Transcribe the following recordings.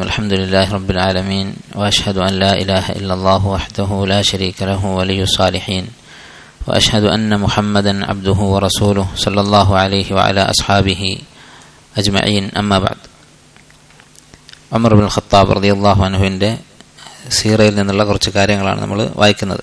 الحمد لله رب العالمين وأشهد أن لا إله إلا الله وحده لا شريك له ولي الصالحين وأشهد أن محمدا عبده ورسوله صلى الله عليه وعلى أصحابه أجمعين أما بعد Amar bin Khattab റതി അള്ളാഹു അനുഹുവിൻ്റെ സീറയിൽ നിന്നുള്ള കുറച്ച് കാര്യങ്ങളാണ് നമ്മൾ വായിക്കുന്നത്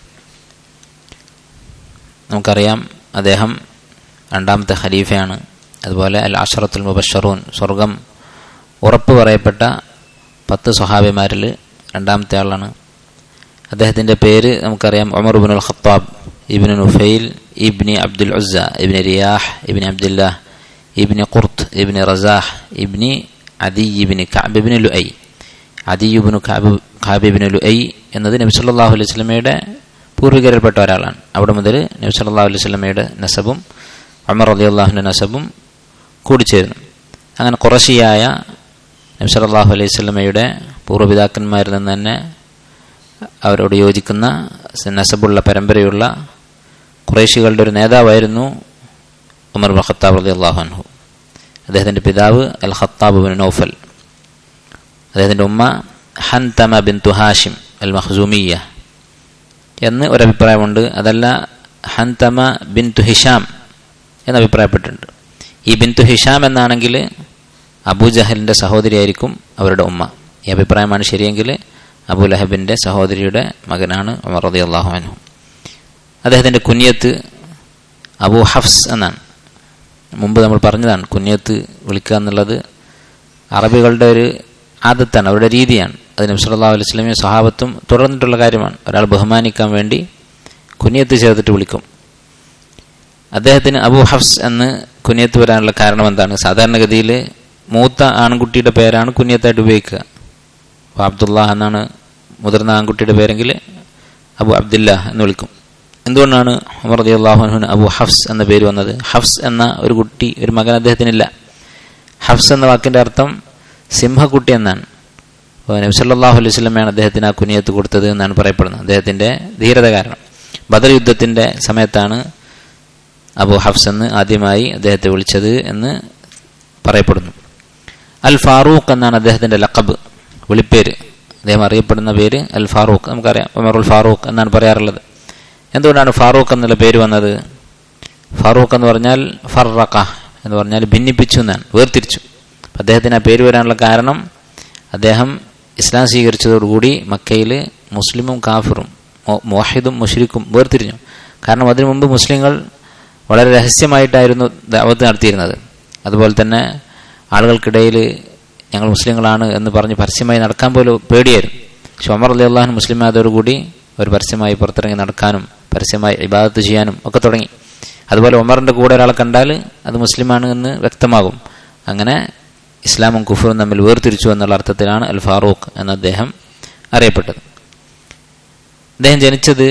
നമുക്കറിയാം അദ്ദേഹം രണ്ടാമത്തെ ഖലീഫയാണ് അതുപോലെ അൽ അഷറത്തുൽ മുബഷറൂൻ സ്വർഗം ഉറപ്പ് പറയപ്പെട്ട പത്ത് സ്വഹാബിമാരിൽ രണ്ടാമത്തെ ആളാണ് അദ്ദേഹത്തിൻ്റെ പേര് നമുക്കറിയാം ഉമർ ബിനുൽ ഖത്താബ് ഇബിന് നുഫൈൽ ഇബ്നി അബ്ദുൽ ഉസ്സ ഇബ്നി റിയാഹ് ഇബ്നി അബ്ദുല്ലാഹ് ഇബ്നി ഖുർത്ത് ഇബ്നി റസാഹ് ഇബ്നി അദിബിന് കാബിബിന് ലുഐ അദിയുബിന് കാബ് കാബിബിന് ലുഐ എന്നത് നബി സല്ലല്ലാഹു അലൈഹി സ്വലമയുടെ പൂർവികരിൽപ്പെട്ട ഒരാളാണ് അവിടെ മുതൽ നബി സല്ലല്ലാഹു അലൈഹി സ്വലമയുടെ നസബും അമർ അലി അള്ളാഹുവിൻ്റെ നസബും കൂടിച്ചേരുന്നു അങ്ങനെ കുറശിയായ നബി സല്ലല്ലാഹു അലൈഹി സ്വലമയുടെ പൂർവ്വപിതാക്കന്മാരിൽ നിന്ന് തന്നെ അവരോട് യോജിക്കുന്ന നസബുള്ള പരമ്പരയുള്ള കുറേശികളുടെ ഒരു നേതാവായിരുന്നു ഉമർ ബിൻ ഖത്താബ് റളി അള്ളാഹു അൻഹു അദ്ദേഹത്തിൻ്റെ പിതാവ് അൽ ഖത്താബ് ബിൻ നൗഫൽ അദ്ദേഹത്തിൻ്റെ ഉമ്മ ഹൻതമ ബിൻ തുഹാഷിം അൽ മഖ്സൂമിയ എന്ന് ഒരഭിപ്രായമുണ്ട് അതല്ല ഹൻതമ ബിൻ തുഹിഷാം എന്ന് അഭിപ്രായപ്പെട്ടിട്ടുണ്ട് ഈ ബിൻ തുഹിഷാം എന്നാണെങ്കിൽ അബൂജഹലിൻ്റെ സഹോദരിയായിരിക്കും അവരുടെ ഉമ്മ ഈ അഭിപ്രായമാണ് ശരിയെങ്കിൽ അബൂ ലഹബിൻ്റെ സഹോദരിയുടെ മകനാണ് ഉമർ റതി അള്ളാഹു അനു അദ്ദേഹത്തിൻ്റെ കുഞ്ഞത്ത് അബൂ ഹഫ്സ് എന്നാണ് മുമ്പ് നമ്മൾ പറഞ്ഞതാണ് കുഞ്ഞത്ത് വിളിക്കുക എന്നുള്ളത് അറബികളുടെ ഒരു ആദത്താണ് അവരുടെ രീതിയാണ് അത് നബി സല്ലല്ലാഹു അലൈഹി വസല്ലമയും സഹാബത്തും തുടർന്നിട്ടുള്ള കാര്യമാണ് ഒരാൾ ബഹുമാനിക്കാൻ വേണ്ടി കുഞ്ഞത്ത് ചേർത്തിട്ട് വിളിക്കും അദ്ദേഹത്തിന് അബു ഹഫ്സ് എന്ന് കുഞ്ഞത്ത് വരാനുള്ള കാരണം എന്താണ് സാധാരണഗതിയിൽ മൂത്ത ആൺകുട്ടിയുടെ പേരാണ് കുഞ്ഞത്തായിട്ട് ഉപയോഗിക്കുക അപ്പോൾ അബ്ദുള്ള എന്നാണ് മുതിർന്ന ആൺകുട്ടിയുടെ പേരെങ്കിൽ അബു അബ്ദുല്ല എന്ന് വിളിക്കും എന്തുകൊണ്ടാണ് ഉമർ റതി അള്ളാഹുനുന് അബു ഹഫ്സ് എന്ന പേര് വന്നത് ഹഫ്സ് എന്ന ഒരു കുട്ടി ഒരു മകൻ അദ്ദേഹത്തിനില്ല ഹഫ്സ് എന്ന വാക്കിൻ്റെ അർത്ഥം സിംഹക്കുട്ടി എന്നാണ് അപ്പോൾ നബി സല്ലല്ലാഹു അലൈഹി വസല്ലമയാണ് അദ്ദേഹത്തിന് ആ കുനിയത്ത് കൊടുത്തത് എന്നാണ് പറയപ്പെടുന്നത് അദ്ദേഹത്തിൻ്റെ ധീരത കാരണം ബദർ യുദ്ധത്തിൻ്റെ സമയത്താണ് അബു ഹഫ്സ് എന്ന് ആദ്യമായി അദ്ദേഹത്തെ വിളിച്ചത് എന്ന് പറയപ്പെടുന്നു അൽ ഫാറൂഖ് എന്നാണ് അദ്ദേഹത്തിൻ്റെ ലക്കബ് വിളിപ്പേര് അദ്ദേഹം അറിയപ്പെടുന്ന പേര് അൽ ഫാറൂഖ് നമുക്കറിയാം ഉമറുൽ ഫാറൂഖ് എന്നാണ് പറയാറുള്ളത് എന്തുകൊണ്ടാണ് ഫാറൂഖ് എന്നുള്ള പേര് വന്നത് ഫാറൂഖ് എന്ന് പറഞ്ഞാൽ ഫർറഖ എന്ന് പറഞ്ഞാൽ ഭിന്നിപ്പിച്ചു എന്നാണ് വേർതിരിച്ചു അദ്ദേഹത്തിന് ആ പേര് വരാനുള്ള കാരണം അദ്ദേഹം ഇസ്ലാം സ്വീകരിച്ചതോടുകൂടി മക്കയിൽ മുസ്ലിമും കാഫിറും മോഹിദും മുഷ്രിഖും വേർതിരിഞ്ഞു കാരണം അതിനു മുമ്പ് മുസ്ലിങ്ങൾ വളരെ രഹസ്യമായിട്ടായിരുന്നു ദാവത്ത് നടത്തിയിരുന്നത് അതുപോലെ തന്നെ ആളുകൾക്കിടയിൽ ഞങ്ങൾ മുസ്ലിങ്ങളാണ് എന്ന് പറഞ്ഞ് പരസ്യമായി നടക്കാൻ പോലും പേടിയായിരുന്നു പക്ഷെ ഒമർ അലി അള്ളാഹു മുസ്ലിം ആയതോടുകൂടി അവർ പരസ്യമായി പുറത്തിറങ്ങി നടക്കാനും പരസ്യമായി ഇബാദത്ത് ചെയ്യാനും ഒക്കെ തുടങ്ങി അതുപോലെ ഒമറിൻ്റെ കൂടെ ഒരാളെ കണ്ടാൽ അത് മുസ്ലിമാണ് എന്ന് വ്യക്തമാകും അങ്ങനെ ഇസ്ലാമും കുഫറും തമ്മിൽ വേർതിരിച്ചു എന്നുള്ള അർത്ഥത്തിലാണ് അൽ ഫാറൂഖ് എന്ന അദ്ദേഹം അറിയപ്പെട്ടത് അദ്ദേഹം ജനിച്ചത്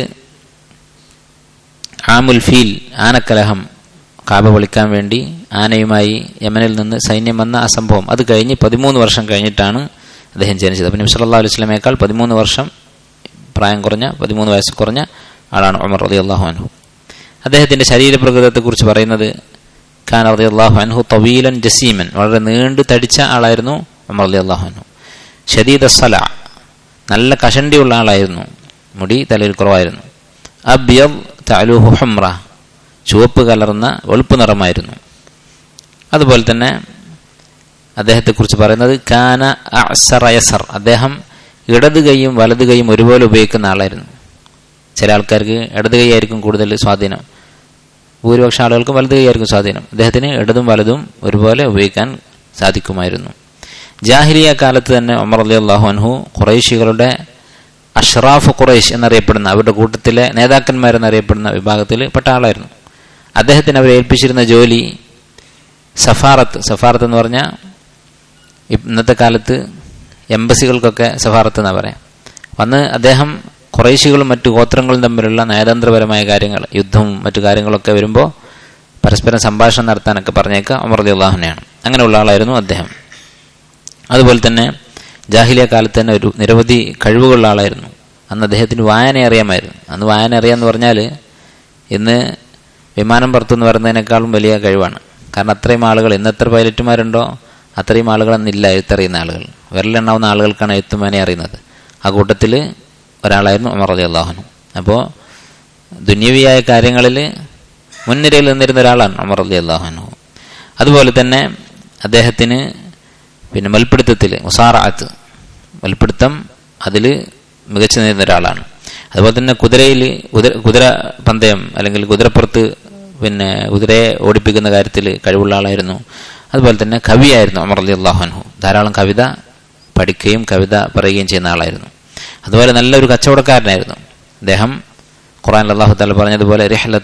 ആമുൽ ഫീൽ ആനക്കലഹം കാബ വിളിക്കാൻ വേണ്ടി ആനയുമായി യമനിൽ നിന്ന് സൈന്യം വന്ന ആ സംഭവം അത് കഴിഞ്ഞ് പതിമൂന്ന് വർഷം കഴിഞ്ഞിട്ടാണ് അദ്ദേഹം ജനിച്ചത് അപ്പം നബി സല്ലല്ലാഹു അലൈഹി വസല്ലമയേക്കാൾ പതിമൂന്ന് വർഷം പ്രായം കുറഞ്ഞ പതിമൂന്ന് വയസ്സ് കുറഞ്ഞ ആളാണ് ഉമർ റതി അള്ളാഹു അൻഹു അദ്ദേഹത്തിൻ്റെ ശരീരപ്രകൃതത്തെക്കുറിച്ച് പറയുന്നത് ഖാൻ റതി അള്ളാഹു അൻഹു തവീലൻ ജസീമൻ വളരെ നീണ്ടു തടിച്ച ആളായിരുന്നു ഉമർ റതി അള്ളാഹു അൻഹു ഷദീദ് സല നല്ല കഷണ്ടിയുള്ള ആളായിരുന്നു മുടി തലയിൽ കുറവായിരുന്നു അബ്യബ് തലൂഹു ഹുംറ ചുവപ്പ് കലർന്ന വെളുപ്പ് നിറമായിരുന്നു അതുപോലെ തന്നെ അദ്ദേഹത്തെക്കുറിച്ച് പറയുന്നത് കാന അസറയസർ അദ്ദേഹം ഇടത് കൈയും വലത് കൈയും ഒരുപോലെ ഉപയോഗിക്കുന്ന ആളായിരുന്നു ചില ആൾക്കാർക്ക് ഇടത് കൈയായിരിക്കും കൂടുതൽ സ്വാധീനം ഭൂരിപക്ഷം ആളുകൾക്കും വലത് കൈയായിരിക്കും സ്വാധീനം അദ്ദേഹത്തിന് ഇടതും വലതും ഒരുപോലെ ഉപയോഗിക്കാൻ സാധിക്കുമായിരുന്നു ജാഹിലിയ കാലത്ത് തന്നെ ഉമർ അലി അള്ളാഹു അൻഹു ഖുറൈശികളുടെ അഷ്റാഫ് ഖുറൈഷ് എന്നറിയപ്പെടുന്ന അവരുടെ കൂട്ടത്തിലെ നേതാക്കന്മാരെന്നറിയപ്പെടുന്ന വിഭാഗത്തിൽ പെട്ട ആളായിരുന്നു അദ്ദേഹത്തിന് അവരെ ഏൽപ്പിച്ചിരുന്ന ജോലി സഫാറത്ത് സഫാറത്ത് എന്ന് പറഞ്ഞാൽ ഇന്നത്തെ കാലത്ത് എംബസികൾക്കൊക്കെ സഫാറത്ത് എന്നാണ് പറയാം അന്ന് അദ്ദേഹം കുറേശികളും മറ്റു ഗോത്രങ്ങളും തമ്മിലുള്ള നയതന്ത്രപരമായ കാര്യങ്ങൾ യുദ്ധവും മറ്റു കാര്യങ്ങളൊക്കെ വരുമ്പോൾ പരസ്പരം സംഭാഷണം നടത്താനൊക്കെ പറഞ്ഞേക്കുക അമർദി അള്ളാഹുനെയാണ് അങ്ങനെയുള്ള ആളായിരുന്നു അദ്ദേഹം അതുപോലെ തന്നെ ജാഹിലിയ കാലത്ത് തന്നെ ഒരു നിരവധി കഴിവുകളുള്ള ആളായിരുന്നു അന്ന് അദ്ദേഹത്തിന് വായന അറിയാമായിരുന്നു അന്ന് വായന അറിയാമെന്ന് പറഞ്ഞാൽ ഇന്ന് വിമാനം പുറത്തുനിന്ന് വരുന്നതിനേക്കാളും വലിയ കഴിവാണ് കാരണം അത്രയും ആളുകൾ ഇന്ന് എത്ര പൈലറ്റുമാരുണ്ടോ അത്രയും ആളുകൾ അന്നില്ല എഴുത്തറിയുന്ന ആളുകൾ വിരലെണ്ണാവുന്ന ആളുകൾക്കാണ് എഴുത്തുമാനെ അറിയുന്നത് ആ കൂട്ടത്തിൽ ഒരാളായിരുന്നു ഉമർ റതി അള്ളാഹുനു അപ്പോൾ ദുന്യവിയായ കാര്യങ്ങളിൽ മുൻനിരയിൽ നിന്നിരുന്ന ഒരാളാണ് ഉമർ റതി അള്ളാഹുനു അതുപോലെ തന്നെ അദ്ദേഹത്തിന് പിന്നെ മൽപ്പിടുത്തത്തിൽ മുസാറാത്ത് മൽപ്പിടുത്തം അതിൽ മികച്ചു നിന്നിരുന്ന ഒരാളാണ് അതുപോലെ തന്നെ കുതിരയിൽ കുതിര കുതിര പന്തയം അല്ലെങ്കിൽ കുതിരപ്പുറത്ത് പിന്നെ കുതിരയെ ഓടിപ്പിക്കുന്ന കാര്യത്തിൽ കഴിവുള്ള ആളായിരുന്നു അതുപോലെ തന്നെ കവിയായിരുന്നു അമർ അലി അള്ളാഹുനഹു ധാരാളം കവിത പഠിക്കുകയും കവിത പറയുകയും ചെയ്യുന്ന ആളായിരുന്നു അതുപോലെ നല്ലൊരു കച്ചവടക്കാരനായിരുന്നു അദ്ദേഹം ഖുറാൻ അള്ളാഹു താല പറഞ്ഞതുപോലെ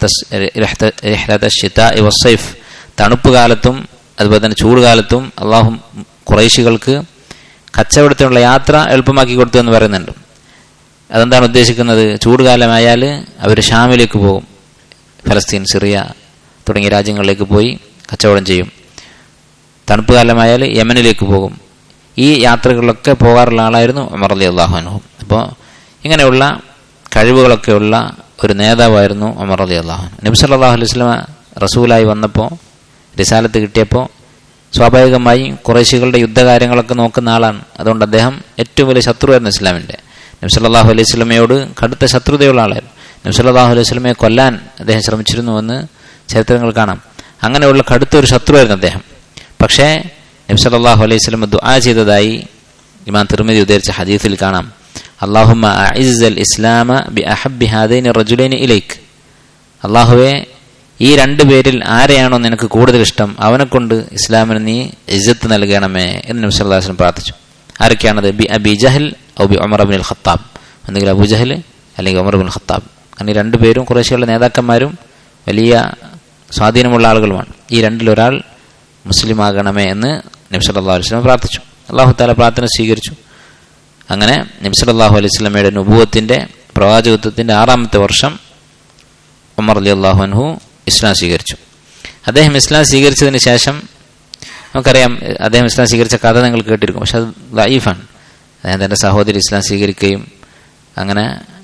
വസൈഫ് തണുപ്പ് കാലത്തും അതുപോലെ തന്നെ ചൂട് കാലത്തും അള്ളാഹു കുറേശികൾക്ക് കച്ചവടത്തിനുള്ള യാത്ര എളുപ്പമാക്കി കൊടുത്തു എന്ന് പറയുന്നുണ്ട് അതെന്താണ് ഉദ്ദേശിക്കുന്നത് ചൂടുകാലമായാൽ അവർ ഷാമിലേക്ക് പോകും ഫലസ്തീൻ സിറിയ തുടങ്ങിയ രാജ്യങ്ങളിലേക്ക് പോയി കച്ചവടം ചെയ്യും തണുപ്പ് കാലമായാൽ യമനിലേക്ക് പോകും ഈ യാത്രകളിലൊക്കെ പോകാറുള്ള ആളായിരുന്നു ഉമർ അലി അള്ളാഹുനു അപ്പോൾ ഇങ്ങനെയുള്ള കഴിവുകളൊക്കെയുള്ള ഒരു നേതാവായിരുന്നു ഉമർ അലി അള്ളാഹുൻ നബി സല്ലാഹു അലൈഹി സ്വലമ റസൂലായി വന്നപ്പോൾ റിസാലത്ത് കിട്ടിയപ്പോൾ സ്വാഭാവികമായും കുറേശികളുടെ യുദ്ധകാര്യങ്ങളൊക്കെ നോക്കുന്ന ആളാണ് അതുകൊണ്ട് അദ്ദേഹം ഏറ്റവും വലിയ ശത്രുവായിരുന്നു ഇസ്ലാമിൻ്റെ നബി സല്ലാഹു അലൈഹി സ്വലമയോട് കടുത്ത ശത്രുതയുള്ള ആളായിരുന്നു നബി സല്ലാഹു അലൈഹി സ്വലമയെ കൊല്ലാൻ അദ്ദേഹം ശ്രമിച്ചിരുന്നുവെന്ന് ചരിത്രങ്ങൾ കാണാം അങ്ങനെയുള്ള കടുത്ത ഒരു ശത്രുവായിരുന്നു അദ്ദേഹം പക്ഷേ നബി സല്ലാഹു അലൈഹി സ്വലം ദുആ ചെയ്തതായി ഇമാൻ തിരുമതി ഉദ്ധരിച്ച ഹദീസിൽ കാണാം അള്ളാഹുമ്മ അഇസ്സൽ ഇസ്ലാമ ബി അഹബ്ബി ഹാദൈനി റജുലൈനി ഇലൈക്ക് അള്ളാഹുവെ ഈ രണ്ടു പേരിൽ ആരെയാണോ നിനക്ക് കൂടുതൽ ഇഷ്ടം അവനെ കൊണ്ട് ഇസ്ലാമിന് നീ ഇജ്ജത്ത് നൽകണമേ എന്ന് നബി സല്ലല്ലാഹു അലൈഹി വസല്ലം പ്രാർത്ഥിച്ചു ആരൊക്കെയാണത് ബി അബി ജഹൽ ഔ ബി ഉമർ അബിൻ ഖത്താബ് അല്ലെങ്കിൽ അബു ജഹൽ അല്ലെങ്കിൽ ഉമർ ബിൻ ഖത്താബ് കാരണം ഈ രണ്ടുപേരും കുറേശ്ശിയുള്ള നേതാക്കന്മാരും വലിയ സ്വാധീനമുള്ള ആളുകളുമാണ് ഈ രണ്ടിലൊരാൾ മുസ്ലിം ആകണമേ എന്ന് നബി സല്ലല്ലാഹു അലൈഹി വസല്ലം പ്രാർത്ഥിച്ചു അള്ളാഹു താല പ്രാർത്ഥന സ്വീകരിച്ചു അങ്ങനെ നബി സല്ലല്ലാഹു അലൈഹി വസല്ലമയുടെ നുബുവത്തിന്റെ പ്രവാചകത്വത്തിന്റെ ആറാമത്തെ വർഷം ഉമർ അലി അള്ളാഹു അൻഹു ഇസ്ലാം സ്വീകരിച്ചു അദ്ദേഹം ഇസ്ലാം സ്വീകരിച്ചതിന് ശേഷം നമുക്കറിയാം അദ്ദേഹം ഇസ്ലാം സ്വീകരിച്ച കഥ നിങ്ങൾ കേട്ടിരിക്കും പക്ഷെ അത് ലൈഫാണ് അദ്ദേഹം തൻ്റെ സഹോദരി ഇസ്ലാം സ്വീകരിക്കുകയും അങ്ങനെ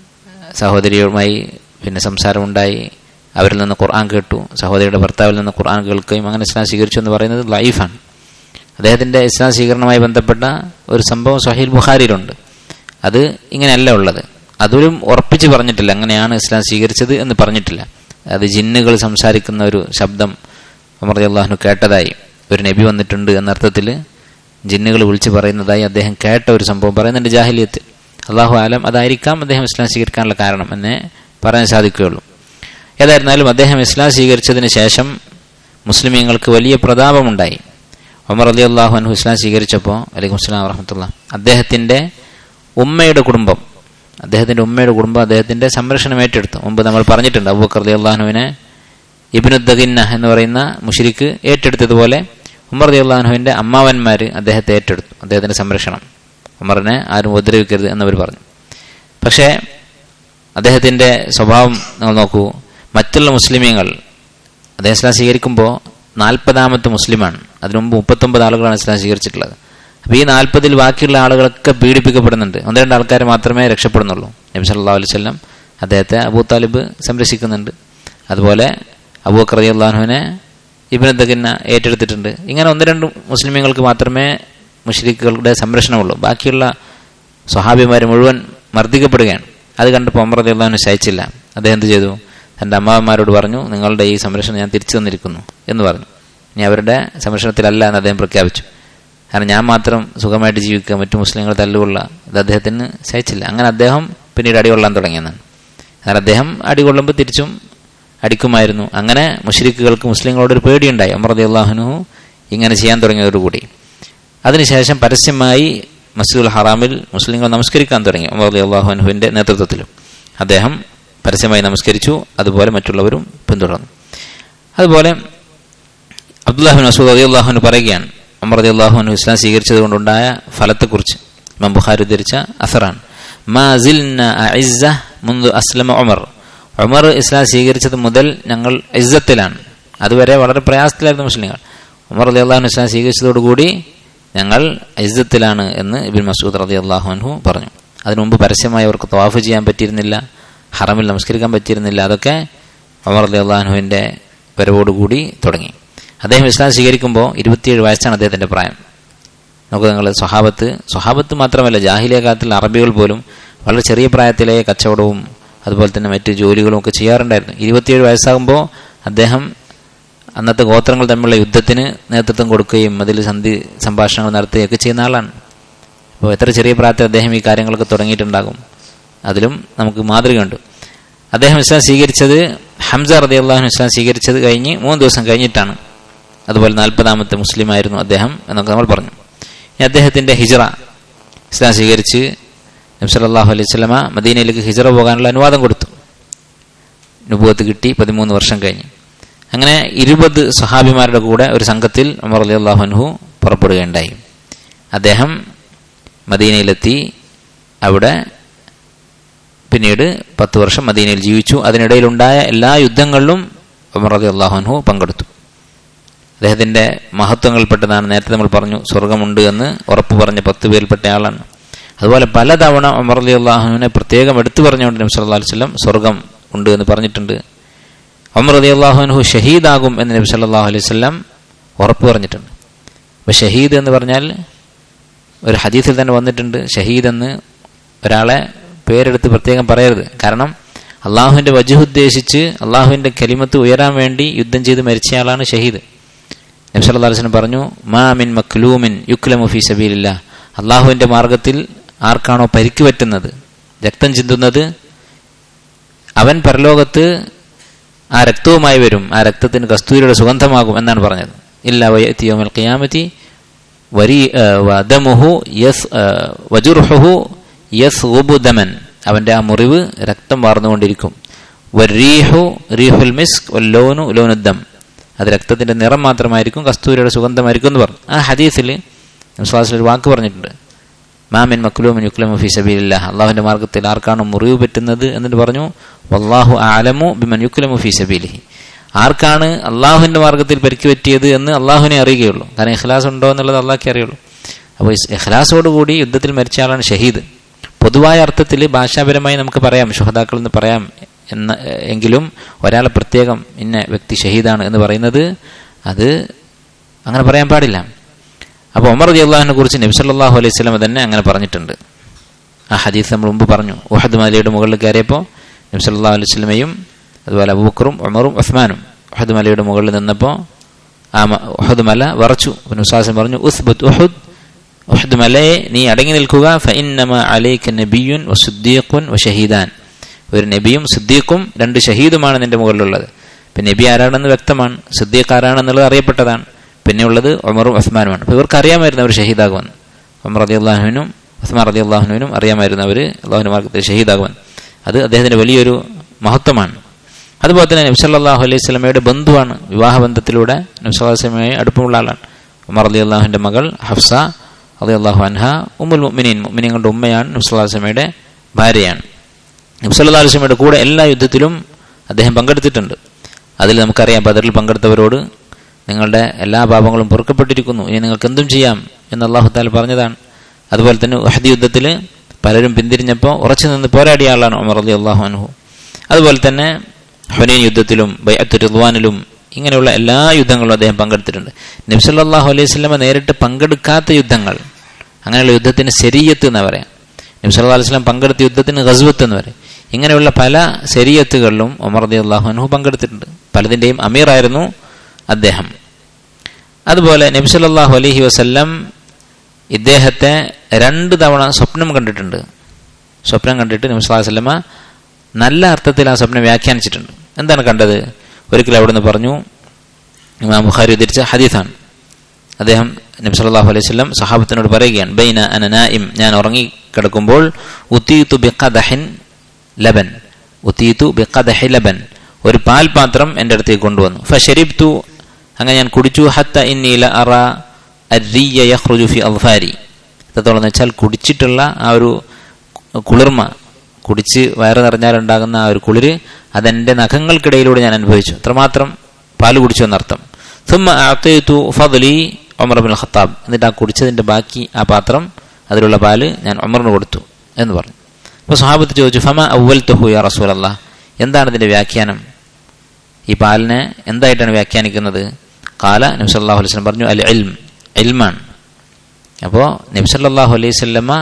സഹോദരിയുമായി പിന്നെ സംസാരമുണ്ടായി അവരിൽ നിന്ന് ഖുർആൻ കേട്ടു സഹോദരിയുടെ ഭർത്താവിൽ നിന്ന് ഖുർആൻ കേൾക്കുകയും അങ്ങനെ ഇസ്ലാം സ്വീകരിച്ചു എന്ന് പറയുന്നത് ലൈഫാണ് അദ്ദേഹത്തിൻ്റെ ഇസ്ലാം സ്വീകരണവുമായി ബന്ധപ്പെട്ട ഒരു സംഭവം സഹീൽ ബുഖാരിയിലുണ്ട് അത് ഇങ്ങനെയല്ല ഉള്ളത് അതൊരു ഉറപ്പിച്ച് പറഞ്ഞിട്ടില്ല അങ്ങനെയാണ് ഇസ്ലാം സ്വീകരിച്ചത് എന്ന് പറഞ്ഞിട്ടില്ല അത് ജിന്നുകൾ സംസാരിക്കുന്ന ഒരു ശബ്ദം ഉമർ അള്ളാഹുനു കേട്ടതായി ഒരു നബി വന്നിട്ടുണ്ട് എന്നർത്ഥത്തിൽ ജിന്നുകൾ വിളിച്ച് പറയുന്നതായി അദ്ദേഹം കേട്ട ഒരു സംഭവം പറയുന്നുണ്ട് ജാഹിലിയത്ത് അള്ളാഹു ആലം അതായിരിക്കാം അദ്ദേഹം ഇസ്ലാം സ്വീകരിക്കാനുള്ള കാരണം എന്നേ പറയാൻ സാധിക്കുകയുള്ളൂ ഏതായിരുന്നാലും അദ്ദേഹം ഇസ്ലാം സ്വീകരിച്ചതിന് ശേഷം മുസ്ലിമീങ്ങൾക്ക് വലിയ പ്രതാപമുണ്ടായി ഉമർ അലി അള്ളാഹു അൻഹു ഇസ്ലാം സ്വീകരിച്ചപ്പോൾ അലൈക്കും അസ്ലാം വറഹമത്തുള്ള അദ്ദേഹത്തിൻ്റെ ഉമ്മയുടെ കുടുംബം അദ്ദേഹത്തിൻ്റെ ഉമ്മയുടെ കുടുംബം അദ്ദേഹത്തിൻ്റെ സംരക്ഷണം ഏറ്റെടുത്തു മുമ്പ് നമ്മൾ പറഞ്ഞിട്ടുണ്ട് അബൂക്കർ അലി അള്ളാഹുവിനെ ഇബിനുദ്ദഗിന്ന എന്ന് പറയുന്ന മുഷിരിക്ക് ഏറ്റെടുത്തതുപോലെ ഉമർ അലി അള്ളാഹുവിൻ്റെ അമ്മാവന്മാർ അദ്ദേഹത്തെ ഏറ്റെടുത്തു അദ്ദേഹത്തിൻ്റെ സംരക്ഷണം ഉമറിനെ ആരും ഉപദ്രവിക്കരുത് എന്നവർ പറഞ്ഞു പക്ഷേ അദ്ദേഹത്തിൻ്റെ സ്വഭാവം നിങ്ങൾ നോക്കൂ മറ്റുള്ള മുസ്ലിമീങ്ങൾ അദ്ദേഹം ഇസ്ലാം സ്വീകരിക്കുമ്പോൾ നാൽപ്പതാമത്തെ മുസ്ലിമാണ് അതിനു മുമ്പ് മുപ്പത്തൊമ്പത് ആളുകളാണ് ഇസ്ലാം സ്വീകരിച്ചിട്ടുള്ളത് അപ്പോൾ ഈ നാൽപ്പതിൽ ബാക്കിയുള്ള ആളുകളൊക്കെ പീഡിപ്പിക്കപ്പെടുന്നുണ്ട് ഒന്ന് രണ്ട് ആൾക്കാർ മാത്രമേ രക്ഷപ്പെടുന്നുള്ളൂ നബി സല്ലാ അലൈഹി സ്വല്ലം അദ്ദേഹത്തെ അബൂ താലിബ് സംരക്ഷിക്കുന്നുണ്ട് അതുപോലെ അബൂ കറി അള്ളാഹുവിനെ ഇബിനദ്ദഗിന്ന ഏറ്റെടുത്തിട്ടുണ്ട് ഇങ്ങനെ ഒന്ന് രണ്ട് മുസ്ലിമീങ്ങൾക്ക് മാത്രമേ മുഷ്രിഖുകളുടെ സംരക്ഷണമുള്ളൂ ബാക്കിയുള്ള സ്വഹാബിമാർ മുഴുവൻ മർദ്ദിക്കപ്പെടുകയാണ് അത് കണ്ടപ്പോൾ അമർ അലി അള്ളാഹുവിന് സഹിച്ചില്ല അദ്ദേഹം എന്ത് ചെയ്തു തൻ്റെ അമ്മാവന്മാരോട് പറഞ്ഞു നിങ്ങളുടെ ഈ സംരക്ഷണം ഞാൻ തിരിച്ചു തന്നിരിക്കുന്നു എന്ന് പറഞ്ഞു ഇനി അവരുടെ സംരക്ഷണത്തിലല്ല എന്ന് അദ്ദേഹം പ്രഖ്യാപിച്ചു കാരണം ഞാൻ മാത്രം സുഖമായിട്ട് ജീവിക്കുക മറ്റു മുസ്ലിങ്ങൾ തല്ലുകൊള്ള ഇത് അദ്ദേഹത്തിന് സഹിച്ചില്ല അങ്ങനെ അദ്ദേഹം പിന്നീട് അടികൊള്ളാൻ തുടങ്ങിയെന്നാണ് കാരണം അദ്ദേഹം അടികൊള്ളുമ്പോൾ തിരിച്ചും അടിക്കുമായിരുന്നു അങ്ങനെ മുഷ്രിഖുകൾക്ക് മുസ്ലിങ്ങളോട് ഒരു പേടിയുണ്ടായി അമർ അലി അള്ളാഹുനു ഇങ്ങനെ ചെയ്യാൻ തുടങ്ങിയതോടുകൂടി അതിനുശേഷം പരസ്യമായി മസ്ജിദുൽ ഹറാമിൽ മുസ്ലിങ്ങൾ നമസ്കരിക്കാൻ തുടങ്ങി ഉമർ അലി അള്ളാഹുനുവിൻ്റെ നേതൃത്വത്തിലും അദ്ദേഹം പരസ്യമായി നമസ്കരിച്ചു അതുപോലെ മറ്റുള്ളവരും പിന്തുടർന്നു അതുപോലെ അബ്ദുല്ലാഹിൻ മസൂദ് അലി അള്ളാഹുന് പറയുകയാണ് ഉമർ അലി അള്ളാഹുനു ഇസ്ലാം സ്വീകരിച്ചത് കൊണ്ടുണ്ടായ ഫലത്തെക്കുറിച്ച് ഇമാം ബുഖാരി ഉദ്ധരിച്ച അസറാണ് മുന്തു അസ്ലമ ഉമർ ഉമർ ഇസ്ലാം സ്വീകരിച്ചത് മുതൽ ഞങ്ങൾ ഇസ്സത്തിലാണ് അതുവരെ വളരെ പ്രയാസത്തിലായിരുന്നു മുസ്ലിങ്ങൾ ഉമർ അലി അള്ളാഹുൻ ഇസ്ലാം സ്വീകരിച്ചതോടുകൂടി ഞങ്ങൾ ഇസ്സത്തിലാണ് എന്ന് ഇബിൻ മസൂദ് റതി അള്ളാഹുൻഹു പറഞ്ഞു അതിനു മുമ്പ് പരസ്യമായി അവർക്ക് തവാഫ് ചെയ്യാൻ പറ്റിയിരുന്നില്ല ഹറമിൽ നമസ്കരിക്കാൻ പറ്റിയിരുന്നില്ല അതൊക്കെ ഉമർ അലി അള്ളാഹുവിൻ്റെ വരവോടുകൂടി തുടങ്ങി അദ്ദേഹം ഇസ്ലാം സ്വീകരിക്കുമ്പോൾ ഇരുപത്തിയേഴ് വയസ്സാണ് അദ്ദേഹത്തിൻ്റെ പ്രായം നമുക്ക് നിങ്ങൾ സ്വഹാബത്ത് സ്വഹാബത്ത് മാത്രമല്ല ജാഹിലിയ കാലത്തിൽ അറബികൾ പോലും വളരെ ചെറിയ പ്രായത്തിലെ കച്ചവടവും അതുപോലെ തന്നെ മറ്റ് ജോലികളും ഒക്കെ ചെയ്യാറുണ്ടായിരുന്നു ഇരുപത്തിയേഴ് വയസ്സാകുമ്പോൾ അദ്ദേഹം അന്നത്തെ ഗോത്രങ്ങൾ തമ്മിലുള്ള യുദ്ധത്തിന് നേതൃത്വം കൊടുക്കുകയും അതിൽ സന്ധി സംഭാഷണങ്ങൾ നടത്തുകയൊക്കെ ചെയ്യുന്ന ആളാണ് അപ്പോൾ എത്ര ചെറിയ പ്രായത്തിൽ അദ്ദേഹം ഈ കാര്യങ്ങളൊക്കെ തുടങ്ങിയിട്ടുണ്ടാകും അതിലും നമുക്ക് മാതൃകയുണ്ട് അദ്ദേഹം ഇസ്ലാം സ്വീകരിച്ചത് ഹംസ റതി അള്ളാഹു ഇസ്ലാം സ്വീകരിച്ചത് കഴിഞ്ഞ് മൂന്ന് ദിവസം കഴിഞ്ഞിട്ടാണ് അതുപോലെ നാൽപ്പതാമത്തെ മുസ്ലിം ആയിരുന്നു അദ്ദേഹം എന്നൊക്കെ നമ്മൾ പറഞ്ഞു ഇനി അദ്ദേഹത്തിന്റെ ഹിജറ ഇസ്ലാം സ്വീകരിച്ച് നബ്സല്ലാഹു അലൈഹി സ്വലമ മദീനയിലേക്ക് ഹിജറ പോകാനുള്ള അനുവാദം കൊടുത്തു നുപൂത്ത് കിട്ടി പതിമൂന്ന് വർഷം കഴിഞ്ഞ് അങ്ങനെ ഇരുപത് സഹാബിമാരുടെ കൂടെ ഒരു സംഘത്തിൽ ഉമർ അലി അള്ളാഹുൻഹു പുറപ്പെടുകയുണ്ടായി അദ്ദേഹം മദീനയിലെത്തി അവിടെ പിന്നീട് പത്ത് വർഷം മദീനയിൽ ജീവിച്ചു അതിനിടയിലുണ്ടായ എല്ലാ യുദ്ധങ്ങളിലും ഉമർ അലി അള്ളാഹുൻഹു പങ്കെടുത്തു അദ്ദേഹത്തിന്റെ മഹത്വങ്ങൾപ്പെട്ടതാണ് നേരത്തെ നമ്മൾ പറഞ്ഞു സ്വർഗമുണ്ട് എന്ന് ഉറപ്പ് പറഞ്ഞ പത്ത് പേരിൽപ്പെട്ട ആളാണ് അതുപോലെ പലതവണ ഉമർ അലി അള്ളാഹുവിനെ പ്രത്യേകം എടുത്തു പറഞ്ഞുകൊണ്ട് നബി സല്ലല്ലാഹു അലൈഹി വസല്ലം സ്വർഗം ഉണ്ട് എന്ന് പറഞ്ഞിട്ടുണ്ട് ഉമർ അലി അള്ളാഹുനഹു ഷഹീദാകും എന്ന് നബി സല്ലല്ലാഹു അലൈഹി വസല്ലം ഉറപ്പ് പറഞ്ഞിട്ടുണ്ട് അപ്പോൾ ഷഹീദ് എന്ന് പറഞ്ഞാൽ ഒരു ഹദീസിൽ തന്നെ വന്നിട്ടുണ്ട് ഷഹീദ് എന്ന് ഒരാളെ പേരെടുത്ത് പ്രത്യേകം പറയരുത് കാരണം അള്ളാഹുവിന്റെ വജുഹ് ഉദ്ദേശിച്ച് അള്ളാഹുവിന്റെ കലിമത്ത് ഉയരാൻ വേണ്ടി യുദ്ധം ചെയ്ത് മരിച്ചയാളാണ് ഷഹീദ് നബി സല്ലല്ലാഹു അലൈഹി വസല്ലം പറഞ്ഞു മാ മിൻ മക്ലൂമിൻ യുക്ലമു ഫീ സബീലില്ല അള്ളാഹുവിന്റെ മാർഗത്തിൽ ആർക്കാണോ പരിക്ക് പറ്റുന്നത് രക്തം ചിന്തുന്നത് അവൻ പരലോകത്ത് ആ രക്തവുമായി വരും ആ രക്തത്തിന് കസ്തൂരിയുടെ സുഗന്ധമാകും എന്നാണ് പറഞ്ഞത് ഇല്ല വയത്തിയോമൽ ഖിയാമത്തി വരി വദമുഹു യസ് വജുർഹുഹു യസ് ദമൻ അവന്റെ ആ മുറിവ് രക്തം വാർന്നുകൊണ്ടിരിക്കും വരീഹു റീഹുൽ മിസ്ക് ലോനു ലോനുദ്ദം അത് രക്തത്തിന്റെ നിറം മാത്രമായിരിക്കും കസ്തൂരിയുടെ സുഗന്ധമായിരിക്കും എന്ന് പറഞ്ഞു ആ ഹദീസിൽ വിശ്വാസത്തിൽ ഒരു വാക്ക് പറഞ്ഞിട്ടുണ്ട് മാമിൻ മക്ലൂമിൻ യുക്ലമു ഫി സബീലില്ല അള്ളാഹുവിന്റെ മാർഗത്തിൽ ആർക്കാണ് മുറിവ് പറ്റുന്നത് എന്നിട്ട് പറഞ്ഞു വല്ലാഹു ആലമു ബിമൻ യുക്ലമു ഫി സബീലിഹി ആർക്കാണ് അള്ളാഹുവിന്റെ മാർഗത്തിൽ പരിക്ക് പറ്റിയത് എന്ന് അള്ളാഹുവിനെ അറിയുകയുള്ളൂ കാരണം ഇഖ്ലാസ് ഉണ്ടോ എന്നുള്ളത് അള്ളാഹ്ക്ക് അറിയുള്ളൂ അപ്പോൾ ഇഖ്ലാസോടുകൂടി യുദ്ധത്തിൽ മരിച്ച ആളാണ് ഷഹീദ് പൊതുവായ അർത്ഥത്തിൽ ഭാഷാപരമായി നമുക്ക് പറയാം ശുഹതാക്കൾ എന്ന് പറയാം എന്ന എങ്കിലും ഒരാളെ പ്രത്യേകം ഇന്ന വ്യക്തി ഷഹീദാണ് എന്ന് പറയുന്നത് അത് അങ്ങനെ പറയാൻ പാടില്ല അപ്പോൾ ഉമർ റതി അള്ളാഹിനെ കുറിച്ച് നബി സല്ലല്ലാഹു അലൈഹി സ്വലം തന്നെ അങ്ങനെ പറഞ്ഞിട്ടുണ്ട് ആ ഹദീസ് നമ്മൾ മുമ്പ് പറഞ്ഞു ഉഹദ് മലയുടെ മുകളിൽ കയറിയപ്പോൾ നബി സല്ലല്ലാഹു അലൈഹി സ്വലമയും അതുപോലെ അബൂബക്കറും ഉമറും ഉസ്മാനും ഉഹദ് മലയുടെ മുകളിൽ നിന്നപ്പോൾ ആ ഉഹദ് മല വറച്ചു നുസാസം പറഞ്ഞു ഉസ്ബത്ത് ഉഹദ് ഉഹദ് മലയെ നീ അടങ്ങി നിൽക്കുക ഫഇന്നമ അലൈക നബിയുൻ വസുദ്ദീഖുൻ വഷഹീദാൻ ഒരു നബിയും സിദ്ദീഖും രണ്ട് ഷഹീദുമാണ് നിന്റെ മുകളിലുള്ളത് പിന്നെ നബി ആരാണെന്ന് വ്യക്തമാണ് സിദ്ദീഖ് ആരാണെന്നുള്ളത് അറിയപ്പെട്ടതാണ് പിന്നെ ഉള്ളത് ഉമറും ഉസ്മാനുമാണ് അപ്പോൾ ഇവർക്ക് അറിയാമായിരുന്നു അവർ ഷഹീദാകുമെന്ന് ഉമർ റതി അള്ളാഹുവിനും ഉസ്മാൻ റതി അള്ളാഹുവിനും അറിയാമായിരുന്നു അവർ അള്ളാഹുവിന്റെ മാർഗത്തിൽ ഷഹീദാകുമെന്ന് അത് അദ്ദേഹത്തിന്റെ വലിയൊരു മഹത്വമാണ് അതുപോലെ തന്നെ നബ്സല്ലാഹു അലൈഹി സ്വലമയുടെ ബന്ധുവാണ് വിവാഹബന്ധത്തിലൂടെ നബ്സല്ലാസ്ലമയെ അടുപ്പമുള്ള ആളാണ് ഉമർ അലി അള്ളാഹുവിന്റെ മകൾ ഹഫ്സ അലി അള്ളാഹു അൻഹ ഉമ്മുൽ മുഅ്മിനീൻ മുഅ്മിനീങ്ങളുടെ ഉമ്മയാണ് നബ്സല്ലാസ്ലമയുടെ ഭാര്യയാണ് നബ്സല്ലാ അലുസ്ലമയുടെ കൂടെ എല്ലാ യുദ്ധത്തിലും അദ്ദേഹം പങ്കെടുത്തിട്ടുണ്ട് അതിൽ നമുക്കറിയാം ബദറിൽ പങ്കെടുത്തവരോട് നിങ്ങളുടെ എല്ലാ പാപങ്ങളും പൊറുക്കപ്പെട്ടിരിക്കുന്നു ഇനി നിങ്ങൾക്ക് എന്തും ചെയ്യാം എന്ന് അള്ളാഹു താല പറഞ്ഞതാണ് അതുപോലെ തന്നെ ഉഹദ് യുദ്ധത്തിൽ പലരും പിന്തിരിഞ്ഞപ്പോൾ ഉറച്ചു നിന്ന് പോരാടിയ ആളാണ് ഉമർ അലി അള്ളാഹു അനുഹു അതുപോലെ തന്നെ ഹുനൈൻ യുദ്ധത്തിലും ബൈഅത്തു റിദ്വാനിലും ഇങ്ങനെയുള്ള എല്ലാ യുദ്ധങ്ങളും അദ്ദേഹം പങ്കെടുത്തിട്ടുണ്ട് നബ്സല്ലാഹു അലൈഹി സ്വലമ നേരിട്ട് പങ്കെടുക്കാത്ത യുദ്ധങ്ങൾ അങ്ങനെയുള്ള യുദ്ധത്തിന് ശരീയത്ത് എന്ന് പറയാം നബ്സല്ലാ അലൈഹി സ്വലം പങ്കെടുത്ത യുദ്ധത്തിന് ഗസ്വത്ത് എന്ന് പറയും ഇങ്ങനെയുള്ള പല ശരീയത്തുകളിലും ഉമർ അലി അള്ളാഹു അനുഹു പങ്കെടുത്തിട്ടുണ്ട് പലതിൻ്റെയും അമീറായിരുന്നു അദ്ദേഹം അതുപോലെ നബ്സല്ലാഹു അലഹി വസ്ല്ലം ഇദ്ദേഹത്തെ രണ്ട് തവണ സ്വപ്നം കണ്ടിട്ടുണ്ട് സ്വപ്നം കണ്ടിട്ട് നബ്സ് വല്ലമ നല്ല അർത്ഥത്തിൽ ആ സ്വപ്നം വ്യാഖ്യാനിച്ചിട്ടുണ്ട് എന്താണ് കണ്ടത് ഒരിക്കലും അവിടുന്ന് പറഞ്ഞു ഇമാം ബുഖാരി ഉദ്ധരിച്ച ഹദീസാണ് അദ്ദേഹം നബി സല്ലല്ലാഹു അലൈഹി വസല്ലം സഹാബത്തിനോട് പറയുകയാണ് ബൈന അന നായിം ഞാൻ ഉറങ്ങി കിടക്കുമ്പോൾ ഉത്തീതു ബിഖദഹിൻ ലബൻ ഉത്തീതു ബിഖദഹി ലബൻ ഒരു പാൽപാത്രം എൻ്റെ അടുത്തേക്ക് കൊണ്ടുവന്നു ഫഷരിബ്തു അങ്ങനെ ഞാൻ കുടിച്ചു ഹത്ത ഇന്നീല അറ അരിയ യഖ്റുജു ഫി അൽഫാരി എത്രത്തോളം വെച്ചാൽ കുടിച്ചിട്ടുള്ള ആ ഒരു കുളിർമ കുടിച്ച് വയറ് നിറഞ്ഞാലുണ്ടാകുന്ന ആ ഒരു കുളിര് അതെന്റെ നഖങ്ങൾക്കിടയിലൂടെ ഞാൻ അനുഭവിച്ചു അത്രമാത്രം പാല് കുടിച്ചു എന്നർത്ഥം സുമ്മ അത്തേത്തു ഫലി ഒമർ ബിൻ ഖത്താബ് എന്നിട്ട് ആ കുടിച്ചതിന്റെ ബാക്കി ആ പാത്രം അതിലുള്ള പാല് ഞാൻ ഒമറിന് കൊടുത്തു എന്ന് പറഞ്ഞു അപ്പോൾ സ്വഹാബത്ത് ചോദിച്ചു ഫമ അവൽ തൊഹു യാ റസൂൽ അല്ലാ എന്താണ് ഇതിന്റെ വ്യാഖ്യാനം ഈ പാലിനെ എന്തായിട്ടാണ് വ്യാഖ്യാനിക്കുന്നത് കാല നബി സല്ലല്ലാഹു അലൈഹി വസല്ലം പറഞ്ഞു അൽ ഇൽം ഇൽമാണ് അപ്പോൾ നബ്സല്ലാഹു അലൈഹി സ്വല്ലമ്മ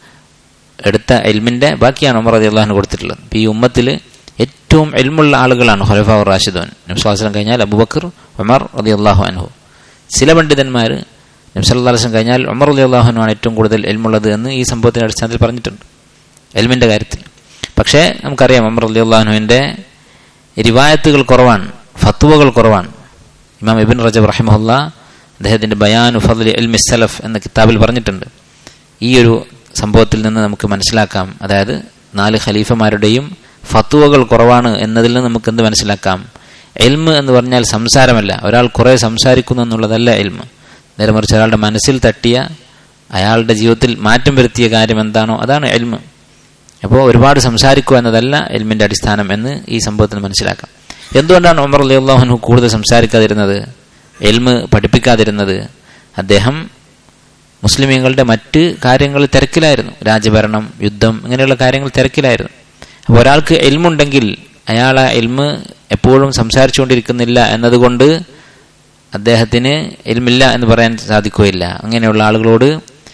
എടുത്ത എൽമിൻ്റെ ബാക്കിയാണ് ഉമർ റതി അള്ളാഹുന് കൊടുത്തിട്ടുള്ളത് അപ്പോൾ ഈ ഉമ്മത്തിൽ ഏറ്റവും എൽമുള്ള ആളുകളാണ് ഖലഫാ റാഷിദോൻ നബ്സ്വാസം കഴിഞ്ഞാൽ അബുബക്കർ ഉമർ റതി അള്ളാഹു അനഹു ചില പണ്ഡിതന്മാർ നബ്സല്ലാസ്ലം കഴിഞ്ഞാൽ ഉമർ റതി അള്ളാഹുനാണ് ഏറ്റവും കൂടുതൽ എൽമുള്ളത് എന്ന് ഈ സംഭവത്തിൻ്റെ അടിസ്ഥാനത്തിൽ പറഞ്ഞിട്ടുണ്ട് എൽമിൻ്റെ കാര്യത്തിൽ പക്ഷേ നമുക്കറിയാം ഉമർ റതി അള്ളാഹുവിൻ്റെ റിവായത്തുകൾ കുറവാണ് ഫത്തുവകൾ കുറവാണ് ഇമാം ഇബിൻ റജബ് റഹിമഹുല്ല അദ്ദേഹത്തിൻ്റെ ബയാനു ഫضل എൽമി സലഫ് എന്ന കിതാബിൽ പറഞ്ഞിട്ടുണ്ട് ഈ ഒരു സംഭവത്തിൽ നിന്ന് നമുക്ക് മനസ്സിലാക്കാം അതായത് നാല് ഖലീഫമാരുടെയും ഫത്തുവകൾ കുറവാണ് എന്നതിൽ നിന്ന് നമുക്ക് എന്ത് മനസ്സിലാക്കാം എൽമ് എന്ന് പറഞ്ഞാൽ സംസാരമല്ല ഒരാൾ കുറേ സംസാരിക്കുന്നു എന്നുള്ളതല്ല എൽമ് നേരെ മറിച്ച് ഒരാളുടെ മനസ്സിൽ തട്ടിയ അയാളുടെ ജീവിതത്തിൽ മാറ്റം വരുത്തിയ കാര്യം എന്താണോ അതാണ് എൽമ് അപ്പോൾ ഒരുപാട് സംസാരിക്കുക എന്നതല്ല എൽമിൻ്റെ അടിസ്ഥാനം എന്ന് ഈ സംഭവത്തിന് മനസ്സിലാക്കാം എന്തുകൊണ്ടാണ് ഉമർ അലി അള്ളാഹുനു കൂടുതൽ സംസാരിക്കാതിരുന്നത് എൽമ് പഠിപ്പിക്കാതിരുന്നത് അദ്ദേഹം മുസ്ലിമീങ്ങളുടെ മറ്റ് കാര്യങ്ങൾ തിരക്കിലായിരുന്നു രാജ്യഭരണം യുദ്ധം ഇങ്ങനെയുള്ള കാര്യങ്ങൾ തിരക്കിലായിരുന്നു അപ്പോൾ ഒരാൾക്ക് എൽമുണ്ടെങ്കിൽ അയാൾ ആ എൽമ് എപ്പോഴും സംസാരിച്ചുകൊണ്ടിരിക്കുന്നില്ല എന്നതുകൊണ്ട് അദ്ദേഹത്തിന് എൽമില്ല എന്ന് പറയാൻ സാധിക്കുകയില്ല അങ്ങനെയുള്ള ആളുകളോട്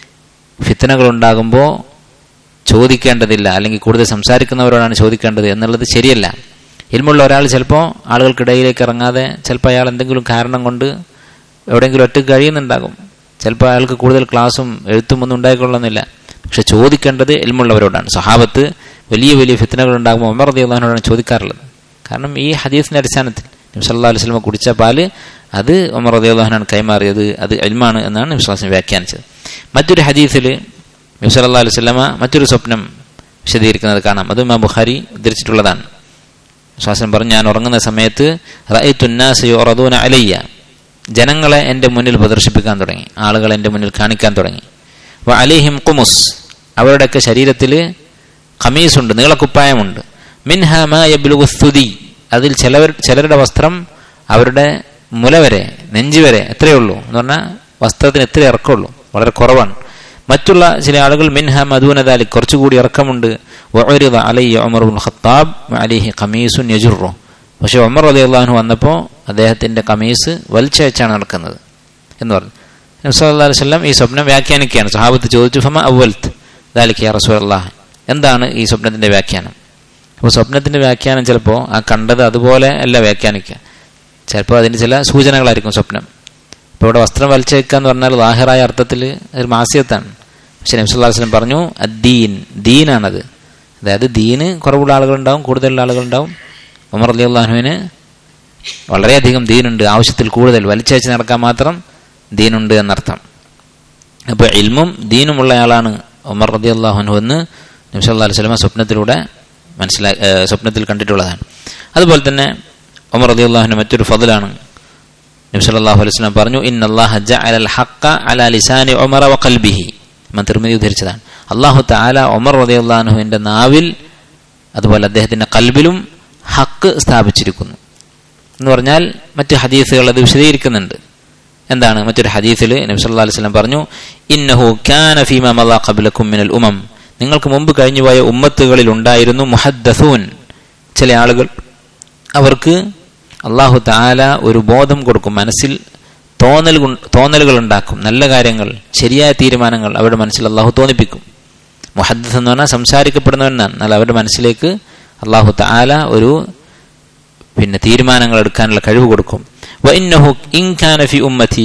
ഫിത്തനകൾ ഉണ്ടാകുമ്പോൾ ചോദിക്കേണ്ടതില്ല അല്ലെങ്കിൽ കൂടുതൽ സംസാരിക്കുന്നവരോടാണ് ചോദിക്കേണ്ടത് എന്നുള്ളത് ശരിയല്ല ഇൽമുള്ള ഒരാൾ ചിലപ്പോൾ ആളുകൾക്കിടയിലേക്ക് ഇറങ്ങാതെ ചിലപ്പോൾ അയാൾ എന്തെങ്കിലും കാരണം കൊണ്ട് എവിടെയെങ്കിലും ഒറ്റയ്ക്ക് കഴിയുന്നുണ്ടാകും ചിലപ്പോൾ അയാൾക്ക് കൂടുതൽ ക്ലാസ്സും എഴുത്തും ഒന്നും ഉണ്ടായിക്കൊള്ളുന്നില്ല പക്ഷെ ചോദിക്കേണ്ടത് എൽമുള്ളവരോടാണ് സഹാബത്ത് വലിയ വലിയ ഫിത്തനകൾ ഉണ്ടാകുമ്പോൾ ഉമർ റതി അള്ളഹാനോടാണ് ചോദിക്കാറുള്ളത് കാരണം ഈ ഹദീസിന്റെ അടിസ്ഥാനത്തിൽ നബ്സല്ലാ അലൈഹി സ്വലമ കുടിച്ച പാല് അത് ഉമർ റതി അള്ളഹാനാണ് കൈമാറിയത് അത് എൽമാണ് എന്നാണ് വിശ്വാസം വ്യാഖ്യാനിച്ചത് മറ്റൊരു ഹദീസിൽ നബ്സല്ലാ അലൈഹി സ്വലമ മറ്റൊരു സ്വപ്നം വിശദീകരിക്കുന്നത് കാണാം അത് ഇമാം ബുഖാരി ഉദ്ധരിച്ചിട്ടുള്ളതാണ് ശ്വാസം പറഞ്ഞു ഞാൻ ഉറങ്ങുന്ന സമയത്ത് റഅയ്തുന്നാസ അലയ്യ ജനങ്ങളെ എൻ്റെ മുന്നിൽ പ്രദർശിപ്പിക്കാൻ തുടങ്ങി ആളുകളെ എൻ്റെ മുന്നിൽ കാണിക്കാൻ തുടങ്ങി അപ്പോൾ അലിഹിം കുമുസ് അവരുടെയൊക്കെ ശരീരത്തിൽ ഖമീസുണ്ട് നീളക്കുപ്പായമുണ്ട് മിൻഹ മബ്ലുസ്തുതി അതിൽ ചിലവർ ചിലരുടെ വസ്ത്രം അവരുടെ മുല വരെ നെഞ്ച് വരെ എത്രയേ ഉള്ളൂ എന്ന് പറഞ്ഞാൽ വസ്ത്രത്തിന് എത്ര ഇറക്കമുള്ളൂ വളരെ കുറവാണ് മറ്റുള്ള ചില ആളുകൾ മിൻഹ മധൂനദാലി കുറച്ചുകൂടി ഇറക്കമുണ്ട് വഅരിദ അലയ്യ ഉമർ ബിൻ ഖത്താബ് അലിഹി ഖമീസുൻ യജുറു പക്ഷെ ഉമർ അലി അള്ളാഹു വന്നപ്പോൾ അദ്ദേഹത്തിന്റെ കമീസ് വലിച്ചയച്ചാണ് നടക്കുന്നത് എന്ന് പറഞ്ഞു നബ്സല്ലാ അലൈഹി സ്വലം ഈ സ്വപ്നം വ്യാഖ്യാനിക്കുകയാണ് സഹാബത്ത് ചോദിച്ചു ഫമ അവൽത്ത് ദാലിക്ക് യാ റസൂൽ അള്ളാഹ് എന്താണ് ഈ സ്വപ്നത്തിന്റെ വ്യാഖ്യാനം അപ്പോൾ സ്വപ്നത്തിന്റെ വ്യാഖ്യാനം ചിലപ്പോൾ ആ കണ്ടത് അതുപോലെ അല്ല വ്യാഖ്യാനിക്കുക ചിലപ്പോൾ അതിന് ചില സൂചനകളായിരിക്കും സ്വപ്നം ഇപ്പോൾ ഇവിടെ വസ്ത്രം വലിച്ചേക്കുക എന്ന് പറഞ്ഞാൽ ലാഹിറായ അർത്ഥത്തിൽ ഒരു മാസ്യത്താണ് പക്ഷെ നബ്സല്ലാ വസ്ലം പറഞ്ഞു അദ്ദീൻ ദീനാണത് അതായത് ദീന് കുറവുള്ള ആളുകളുണ്ടാവും കൂടുതലുള്ള ആളുകളുണ്ടാവും ഉമർ അലി അള്ളാഹുവിന് വളരെയധികം ദീനുണ്ട് ആവശ്യത്തിൽ കൂടുതൽ വലിച്ചയച്ച് നടക്കാൻ മാത്രം ദീനുണ്ട് എന്നർത്ഥം അപ്പോൾ ഇൽമും ദീനുമുള്ള ആളാണ് ഉമർ റതി അള്ളാഹുനു എന്ന് നബ്സല്ലാ അലൈഹി സ്വലമ സ്വപ്നത്തിലൂടെ മനസ്സിലാ സ്വപ്നത്തിൽ കണ്ടിട്ടുള്ളതാണ് അതുപോലെ തന്നെ ഉമർ റതി അള്ളാഹുവിന് മറ്റൊരു ഫതിലാണ് നബ്സല്ലാഹു അലൈഹി സ്വലം പറഞ്ഞു ഇൻ അള്ളാഹ അലൽ ഹക്ക അല ലിസാനി ഉമർ വ കൽബിഹി ഇമാം തിരുമതി ഉദ്ധരിച്ചതാണ് അള്ളാഹു താല ഉമർ റതി അള്ളാഹുവിൻ്റെ നാവിൽ അതുപോലെ അദ്ദേഹത്തിൻ്റെ കൽബിലും ഹക്ക് സ്ഥാപിച്ചിരിക്കുന്നു എന്ന് പറഞ്ഞാൽ മറ്റ് ഹദീസുകൾ അത് വിശദീകരിക്കുന്നുണ്ട് എന്താണ് മറ്റൊരു ഹദീസിൽ നബി സല്ലല്ലാഹു അലൈഹി വസല്ലം പറഞ്ഞു ഇന്നഹു കാന ഫീമ മദാ ഖബ്ലക്കും മിനൽ ഉമം നിങ്ങൾക്ക് മുമ്പ് കഴിഞ്ഞുപോയ ഉമ്മത്തുകളിൽ ഉണ്ടായിരുന്നു മുഹദ്ദസൂൻ ചില ആളുകൾ അവർക്ക് അള്ളാഹു താല ഒരു ബോധം കൊടുക്കും മനസ്സിൽ തോന്നൽ തോന്നലുകൾ ഉണ്ടാക്കും നല്ല കാര്യങ്ങൾ ശരിയായ തീരുമാനങ്ങൾ അവരുടെ മനസ്സിൽ അള്ളാഹു തോന്നിപ്പിക്കും മുഹദ്ദസ് എന്ന് പറഞ്ഞാൽ സംസാരിക്കപ്പെടുന്നവനാണ് എന്നാൽ അവരുടെ മനസ്സിലേക്ക് അള്ളാഹു താല ഒരു പിന്നെ തീരുമാനങ്ങൾ എടുക്കാനുള്ള കഴിവ് കൊടുക്കും വഇന്നഹു ഇൻകാന ഫി ഉമ്മതി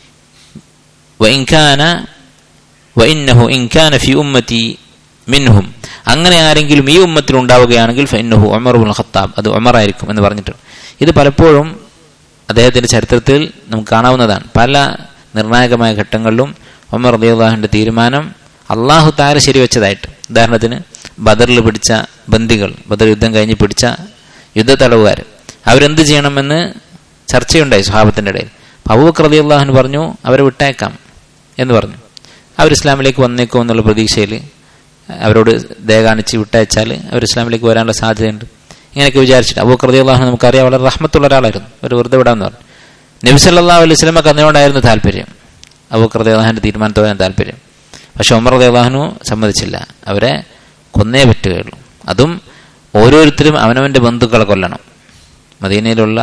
വഇൻകാന വഇന്നഹു ഇൻകാന ഫി ഉമ്മതി മിൻഹും അങ്ങനെ ആരെങ്കിലും ഈ ഉമ്മത്തിൽ ഉണ്ടാവുകയാണെങ്കിൽ ഫഇന്നഹു ഉമർ ബിൻ ഖത്താബ് അത് ഉമർ ആയിരിക്കും എന്ന് പറഞ്ഞിട്ടുണ്ട് ഇത് പലപ്പോഴും അദ്ദേഹത്തിന്റെ ചരിത്രത്തിൽ നമുക്ക് കാണാവുന്നതാണ് പല നിർണായകമായ ഘട്ടങ്ങളിലും ഉമർ റളിയല്ലാഹുവിന്റെ തീരുമാനം അള്ളാഹു താര ശരിവെച്ചതായിട്ട് ഉദാഹരണത്തിന് ബദറിൽ പിടിച്ച ബന്ദികൾ ബദർ യുദ്ധം കഴിഞ്ഞ് പിടിച്ച യുദ്ധ തടവുകാർ അവരെന്ത് ചെയ്യണമെന്ന് ചർച്ചയുണ്ടായി സ്വഭാവത്തിൻ്റെ ഇടയിൽ അബൂബക്കർ റതി അള്ളാഹുന് പറഞ്ഞു അവരെ വിട്ടേക്കാം എന്ന് പറഞ്ഞു അവർ ഇസ്ലാമിലേക്ക് വന്നേക്കും എന്നുള്ള പ്രതീക്ഷയിൽ അവരോട് ദയ കാണിച്ച് വിട്ടയച്ചാൽ അവർ ഇസ്ലാമിലേക്ക് വരാനുള്ള സാധ്യതയുണ്ട് ഇങ്ങനെയൊക്കെ വിചാരിച്ചിട്ട് അബൂബക്കർ റതി അള്ളാഹു നമുക്കറിയാം വളരെ റഹ്മത്തുള്ള ഒരാളായിരുന്നു ഒരു വെറുതെ വിടാന്ന് പറഞ്ഞു നബി സല്ലാ അലൈഹി സ്വലമക്ക് അതിനോടായിരുന്നു താല്പര്യം അബൂബക്കർ റതി അള്ളാഹിൻ്റെ തീരുമാനത്തോടാണ് താല്പര്യം പക്ഷെ ഉമർ റതി അള്ളാഹുനു സമ്മതിച്ചില്ല അവരെ കൊന്നേ പറ്റുകയുള്ളൂ അതും ഓരോരുത്തരും അവനവൻ്റെ ബന്ധുക്കളെ കൊല്ലണം മദീനയിലുള്ള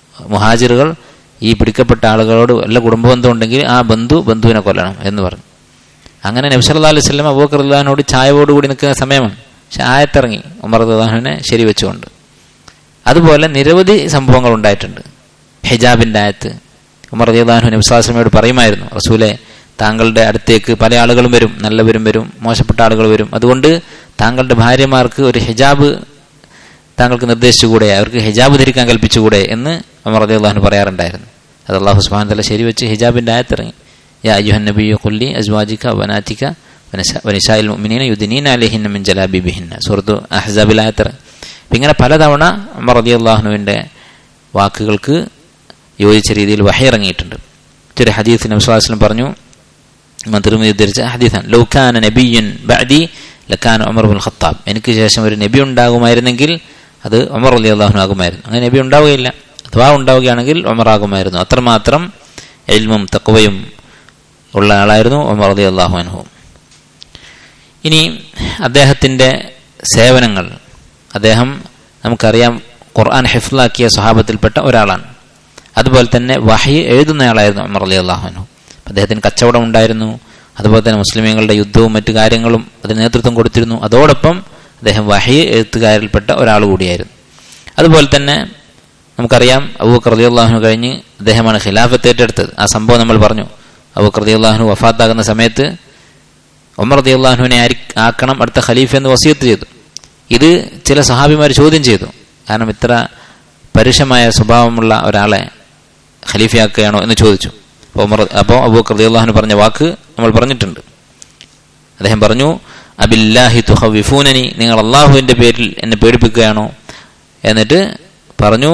മുഹാജിറുകൾ ഈ പിടിക്കപ്പെട്ട ആളുകളോട് വല്ല കുടുംബബന്ധം ഉണ്ടെങ്കിൽ ആ ബന്ധു ബന്ധുവിനെ കൊല്ലണം എന്ന് പറഞ്ഞു അങ്ങനെ നബ്സല്ലാ അലൈഹി സ്വലം അബൂബക്കർ അള്ളഹാനോട് ചായവോടുകൂടി നിൽക്കുന്ന സമയമാണ് പക്ഷെ ആയത്തിറങ്ങി ഉമർ അള്ളാഹുവിനെ ശരിവെച്ചുകൊണ്ട് അതുപോലെ നിരവധി സംഭവങ്ങൾ ഉണ്ടായിട്ടുണ്ട് ഹിജാബിൻ്റെ ആയത്ത് ഉമർ അള്ളാഹു നബ്സാസ്ലമയോട് പറയുമായിരുന്നു റസൂലെ താങ്കളുടെ അടുത്തേക്ക് പല ആളുകളും വരും നല്ലവരും വരും മോശപ്പെട്ട ആളുകൾ വരും അതുകൊണ്ട് താങ്കളുടെ ഭാര്യമാർക്ക് ഒരു ഹിജാബ് താങ്കൾക്ക് നിർദ്ദേശിച്ചുകൂടെ അവർക്ക് ഹിജാബ് ധരിക്കാൻ കൽപ്പിച്ചുകൂടെ എന്ന് ഉമർ അള്ളാഹു പറയാറുണ്ടായിരുന്നു അത് അള്ളാഹു സുബാൻ തല ശരിവെച്ച് ഹിജാബിൻ്റെ ആയത്തിറങ്ങി യാ അയ്യുഹൻ നബിയു കൊല്ലി അജ്വാജിക്ക വനാത്തിക്ക വനിഷായിൽ മുമിനീന യുദിനീന അലഹിന്ന മിൻ ജലാബിബിഹിന്ന സുഹൃത്തു അഹ്സാബിൽ ആയത്തിറങ്ങി അപ്പം ഇങ്ങനെ പലതവണ ഉമർ റതി അള്ളാഹുനുവിൻ്റെ വാക്കുകൾക്ക് യോജിച്ച രീതിയിൽ വഹ ഇറങ്ങിയിട്ടുണ്ട് ഒരു ഹദീസ് നബ്സ്വാസ്ലം പറഞ്ഞു തിരുമതി ഉദ്ധരിച്ച ഹദീസാൻ ലൗക്കാന നബിയുൻ ബഅദി ലക്കാൻ ഉമർ ബുൽ ഖത്താബ് എനിക്ക് ശേഷം ഒരു നബി ഉണ്ടാകുമായിരുന്നെങ്കിൽ അത് ഉമർ അലി അള്ളാഹുന ആകുമായിരുന്നു അങ്ങനെ നബി ഉണ്ടാവുകയില്ല അഥവാ ഉണ്ടാവുകയാണെങ്കിൽ ഉമർ ആകുമായിരുന്നു അത്രമാത്രം എൽമും തക്കവയും ഉള്ള ആളായിരുന്നു ഉമർ അലി അള്ളാഹു അനുഭവം ഇനി അദ്ദേഹത്തിൻ്റെ സേവനങ്ങൾ അദ്ദേഹം നമുക്കറിയാം ഖുർആൻ ഹിഫ്ലാക്കിയ സ്വഹാബത്തിൽപ്പെട്ട ഒരാളാണ് അതുപോലെ തന്നെ വഹി എഴുതുന്നയാളായിരുന്നു ഉമർ അലി അള്ളാഹുനു അദ്ദേഹത്തിന് കച്ചവടം ഉണ്ടായിരുന്നു അതുപോലെ തന്നെ മുസ്ലിമീങ്ങളുടെ യുദ്ധവും മറ്റു കാര്യങ്ങളും അതിന് നേതൃത്വം കൊടുത്തിരുന്നു അതോടൊപ്പം അദ്ദേഹം വഹി എഴുത്തുകാരിൽപ്പെട്ട ഒരാൾ കൂടിയായിരുന്നു അതുപോലെ തന്നെ നമുക്കറിയാം അബൂബക്കർ റതി അള്ളാഹുനു കഴിഞ്ഞ് അദ്ദേഹമാണ് ഖിലാഫത്ത് ഏറ്റെടുത്തത് ആ സംഭവം നമ്മൾ പറഞ്ഞു അബൂബക്കർ റതി അള്ളാഹുനു വഫാത്താകുന്ന സമയത്ത് ഉമർ റതി അള്ളാഹുവിനെ ആരി ആക്കണം അടുത്ത ഖലീഫ എന്ന് വസീത്ത് ചെയ്തു ഇത് ചില സഹാബിമാർ ചോദ്യം ചെയ്തു കാരണം ഇത്ര പരുഷമായ സ്വഭാവമുള്ള ഒരാളെ ഖലീഫയാക്കുകയാണോ എന്ന് ചോദിച്ചു അപ്പോൾ ഉമർ അപ്പോൾ അബൂബക്കർ റതി അള്ളാഹുന് പറഞ്ഞ വാക്ക് നമ്മൾ പറഞ്ഞിട്ടുണ്ട് അദ്ദേഹം പറഞ്ഞു അബില്ലാഹി തുഹവിഫൂനനി നിങ്ങൾ അള്ളാഹുവിൻ്റെ പേരിൽ എന്നെ പേടിപ്പിക്കുകയാണോ എന്നിട്ട് പറഞ്ഞു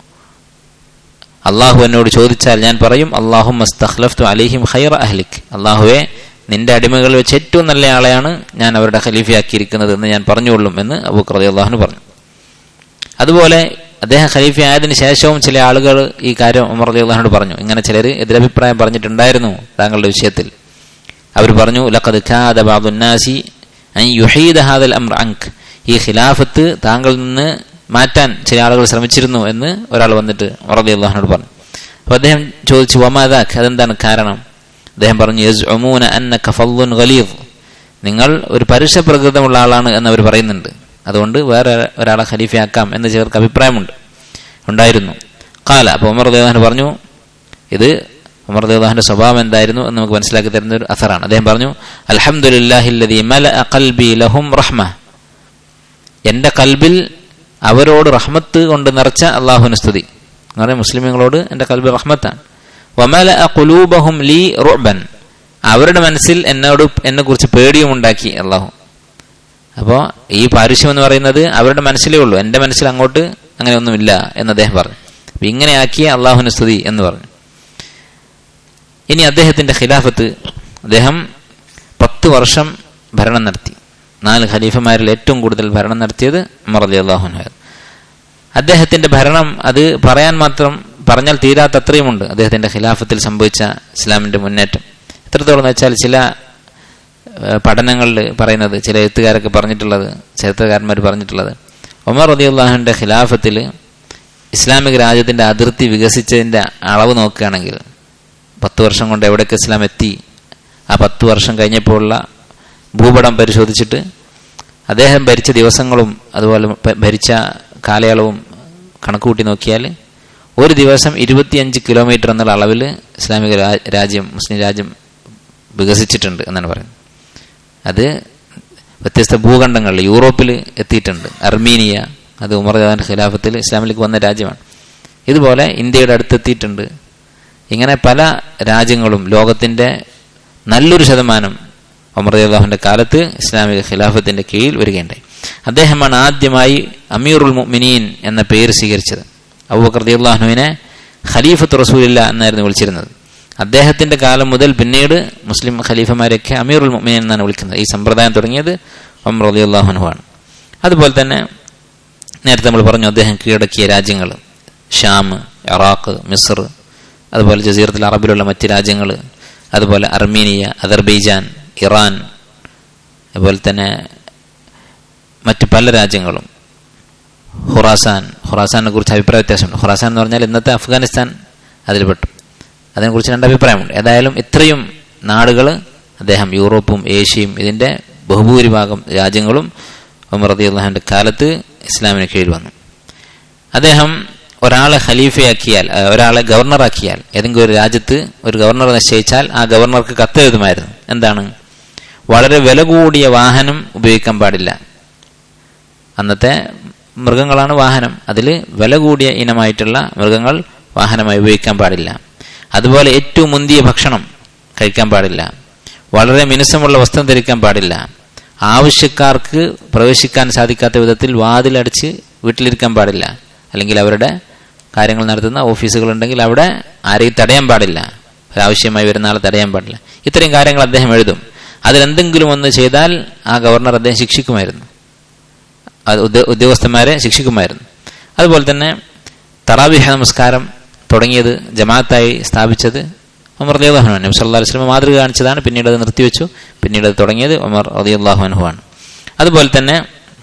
അള്ളാഹു എന്നോട് ചോദിച്ചാൽ ഞാൻ പറയും അള്ളാഹു മസ്തഖ്ലഫ്തു അലിഹിം ഖൈറ അഹ്ലിക് അള്ളാഹുവെ നിന്റെ അടിമകൾ വെച്ച് ഏറ്റവും നല്ല ആളെയാണ് ഞാൻ അവരുടെ ഖലീഫയാക്കിയിരിക്കുന്നത് എന്ന് ഞാൻ പറഞ്ഞുകൊള്ളും എന്ന് അബൂഖർ റതി അള്ളാഹുന് പറഞ്ഞു അതുപോലെ അദ്ദേഹം ഖലീഫ ആയതിനു ശേഷവും ചില ആളുകൾ ഈ കാര്യം ഉമർ അലി അള്ളഹാനോട് പറഞ്ഞു ഇങ്ങനെ ചിലർ എതിരഭിപ്രായം പറഞ്ഞിട്ടുണ്ടായിരുന്നു താങ്കളുടെ വിഷയത്തിൽ അവർ പറഞ്ഞു ലഖദ് ഖാദ ബാബുന്നാസി അൻ യുഹീദ ഹാദൽ അംർ അങ്ക് ഈ ഖിലാഫത്ത് താങ്കളിൽ നിന്ന് മാറ്റാൻ ചില ആളുകൾ ശ്രമിച്ചിരുന്നു എന്ന് ഒരാൾ വന്നിട്ട് ഉമർ അലി അള്ളഹാനോട് പറഞ്ഞു അപ്പോൾ അദ്ദേഹം ചോദിച്ചു വമാദാഖ് അതെന്താണ് കാരണം അദ്ദേഹം പറഞ്ഞു യസ്ഉമൂന അന്നക ഫള്ളുൻ ഖലീദ് നിങ്ങൾ ഒരു പരുഷ പ്രകൃതമുള്ള ആളാണ് എന്ന് അവർ പറയുന്നുണ്ട് അതുകൊണ്ട് വേറെ ഒരാളെ ഖലീഫയാക്കാം എന്ന് ചിലർക്ക് അഭിപ്രായമുണ്ട് ഉണ്ടായിരുന്നു കാല അപ്പോൾ ഉമർ ദേവാഹൻ പറഞ്ഞു ഇത് ഉമർ ദേവാഹന്റെ സ്വഭാവം എന്തായിരുന്നു എന്ന് നമുക്ക് മനസ്സിലാക്കി തരുന്ന ഒരു അസറാണ് അദ്ദേഹം പറഞ്ഞു അൽഹംദുലില്ലാഹില്ലദീ മലഅ ഖൽബി ലഹും റഹ്മ എൻ്റെ കൽബിൽ അവരോട് റഹ്മത്ത് കൊണ്ട് നിറച്ച അള്ളാഹുവിന് സ്തുതി എന്ന് പറയാം മുസ്ലിമുകളോട് എൻ്റെ കൽബിൽ റഹ്മത്താണ് വമല കുലൂബഹും ലീ റുബൻ അവരുടെ മനസ്സിൽ എന്നോട് എന്നെ കുറിച്ച് പേടിയും ഉണ്ടാക്കി അള്ളാഹു അപ്പോൾ ഈ പാരുഷ്യം എന്ന് പറയുന്നത് അവരുടെ മനസ്സിലേ ഉള്ളൂ എൻ്റെ മനസ്സിൽ അങ്ങോട്ട് അങ്ങനെ ഒന്നുമില്ല എന്ന് അദ്ദേഹം പറഞ്ഞു അപ്പം ഇങ്ങനെ ആക്കിയ അള്ളാഹുവിന് സ്തുതി എന്ന് പറഞ്ഞു ഇനി അദ്ദേഹത്തിൻ്റെ ഖിലാഫത്ത് അദ്ദേഹം പത്ത് വർഷം ഭരണം നടത്തി നാല് ഖലീഫമാരിൽ ഏറ്റവും കൂടുതൽ ഭരണം നടത്തിയത് ഉമർ അലി അള്ളാഹുനായിരുന്നു അദ്ദേഹത്തിന്റെ ഭരണം അത് പറയാൻ മാത്രം പറഞ്ഞാൽ തീരാത്ത അത്രയുമുണ്ട് അദ്ദേഹത്തിന്റെ ഖിലാഫത്തിൽ സംഭവിച്ച ഇസ്ലാമിന്റെ മുന്നേറ്റം എത്രത്തോളം എന്ന് വെച്ചാൽ ചില പഠനങ്ങളിൽ പറയുന്നത് ചില എഴുത്തുകാരൊക്കെ പറഞ്ഞിട്ടുള്ളത് ചരിത്രകാരന്മാർ പറഞ്ഞിട്ടുള്ളത് ഉമർ റതി അള്ളാഹുവിൻ്റെ ഖിലാഫത്തിൽ ഇസ്ലാമിക രാജ്യത്തിൻ്റെ അതിർത്തി വികസിച്ചതിൻ്റെ അളവ് നോക്കുകയാണെങ്കിൽ പത്ത് വർഷം കൊണ്ട് എവിടേക്ക് ഇസ്ലാം എത്തി ആ പത്ത് വർഷം കഴിഞ്ഞപ്പോഴുള്ള ഭൂപടം പരിശോധിച്ചിട്ട് അദ്ദേഹം ഭരിച്ച ദിവസങ്ങളും അതുപോലെ ഭരിച്ച കാലയളവും കണക്കുകൂട്ടി നോക്കിയാൽ ഒരു ദിവസം ഇരുപത്തിയഞ്ച് കിലോമീറ്റർ എന്നുള്ള അളവിൽ ഇസ്ലാമിക രാജ്യം മുസ്ലിം രാജ്യം വികസിച്ചിട്ടുണ്ട് എന്നാണ് പറയുന്നത് അത് വ്യത്യസ്ത ഭൂഖണ്ഡങ്ങളിൽ യൂറോപ്പിൽ എത്തിയിട്ടുണ്ട് അർമീനിയ അത് ഉമർ ഖാൻ ഖിലാഫത്തിൽ ഇസ്ലാമിലേക്ക് വന്ന രാജ്യമാണ് ഇതുപോലെ ഇന്ത്യയുടെ അടുത്തെത്തിയിട്ടുണ്ട് ഇങ്ങനെ പല രാജ്യങ്ങളും ലോകത്തിൻ്റെ നല്ലൊരു ശതമാനം ഉമർ അള്ളാഹുവിൻ്റെ കാലത്ത് ഇസ്ലാമിക ഖിലാഫത്തിൻ്റെ കീഴിൽ വരികയുണ്ടായി അദ്ദേഹമാണ് ആദ്യമായി അമീറുൽ മുഅ്മിനീൻ എന്ന പേര് സ്വീകരിച്ചത് അബൂബക്കർ അള്ളാഹുവിനെ ഖലീഫത്ത് റസൂലില്ല എന്നായിരുന്നു വിളിച്ചിരുന്നത് അദ്ദേഹത്തിന്റെ കാലം മുതൽ പിന്നീട് മുസ്ലിം ഖലീഫമാരെയൊക്കെ അമീറുൽ മുഅ്മിനീൻ എന്നാണ് വിളിക്കുന്നത് ഈ സമ്പ്രദായം തുടങ്ങിയത് ഉമർ അലി അള്ളാഹുനുവാണ് അതുപോലെ തന്നെ നേരത്തെ നമ്മൾ പറഞ്ഞു അദ്ദേഹം കീഴടക്കിയ രാജ്യങ്ങൾ ഷാം ഇറാഖ് മിസ്ർ അതുപോലെ ജസീറത്തിൽ അറബിലുള്ള മറ്റ് രാജ്യങ്ങൾ അതുപോലെ അർമീനിയ അദർബൈജാൻ ഇറാൻ അതുപോലെ തന്നെ മറ്റ് പല രാജ്യങ്ങളും ഹുറാസാൻ ഹുറാസാനെ കുറിച്ച് അഭിപ്രായ വ്യത്യാസമുണ്ട് ഹുറാസാൻ എന്ന് പറഞ്ഞാൽ ഇന്നത്തെ അഫ്ഗാനിസ്ഥാൻ അതിൽപ്പെട്ടു അതിനെക്കുറിച്ച് രണ്ട് അഭിപ്രായമുണ്ട് ഏതായാലും ഇത്രയും നാടുകൾ അദ്ദേഹം യൂറോപ്പും ഏഷ്യയും ഇതിന്റെ ബഹുഭൂരിഭാഗം രാജ്യങ്ങളും ഉമർ റതി അള്ളാഹുവിന്റെ കാലത്ത് ഇസ്ലാമിന് കീഴിൽ വന്നു അദ്ദേഹം ഒരാളെ ഖലീഫയാക്കിയാൽ അഹ് ഒരാളെ ഗവർണറാക്കിയാൽ ഏതെങ്കിലും ഒരു രാജ്യത്ത് ഒരു ഗവർണർ നിശ്ചയിച്ചാൽ ആ ഗവർണർക്ക് കത്തെഴുതുമായിരുന്നു എന്താണ് വളരെ വില കൂടിയ വാഹനം ഉപയോഗിക്കാൻ പാടില്ല അന്നത്തെ മൃഗങ്ങളാണ് വാഹനം അതിൽ വില കൂടിയ ഇനമായിട്ടുള്ള മൃഗങ്ങൾ വാഹനമായി ഉപയോഗിക്കാൻ പാടില്ല അതുപോലെ ഏറ്റവും മുന്തിയ ഭക്ഷണം കഴിക്കാൻ പാടില്ല വളരെ മിനുസമുള്ള വസ്ത്രം ധരിക്കാൻ പാടില്ല ആവശ്യക്കാർക്ക് പ്രവേശിക്കാൻ സാധിക്കാത്ത വിധത്തിൽ വാതിലടച്ച് വീട്ടിലിരിക്കാൻ പാടില്ല അല്ലെങ്കിൽ അവരുടെ കാര്യങ്ങൾ നടത്തുന്ന ഓഫീസുകൾ ഉണ്ടെങ്കിൽ അവിടെ ആരെയും തടയാൻ പാടില്ല ഒരാവശ്യമായി വരുന്ന ആളെ തടയാൻ പാടില്ല ഇത്രയും കാര്യങ്ങൾ അദ്ദേഹം എഴുതും അതിലെന്തെങ്കിലും ഒന്ന് ചെയ്താൽ ആ ഗവർണർ അദ്ദേഹം ശിക്ഷിക്കുമായിരുന്നു അത് ഉദ്യോ- ഉദ്യോഗസ്ഥന്മാരെ ശിക്ഷിക്കുമായിരുന്നു അതുപോലെ തന്നെ തറാബിഹ നമസ്കാരം തുടങ്ങിയത് ജമാഅത്തായി സ്ഥാപിച്ചത് ഉമർ റളിയല്ലാഹു അൻഹു നബി സല്ലല്ലാഹു അലൈഹി വസല്ലം മാതൃക കാണിച്ചതാണ് പിന്നീട് അത് നിർത്തിവെച്ചു പിന്നീട് അത് തുടങ്ങിയത് ഉമർ റളിയല്ലാഹു അൻഹു ആണ് അതുപോലെ തന്നെ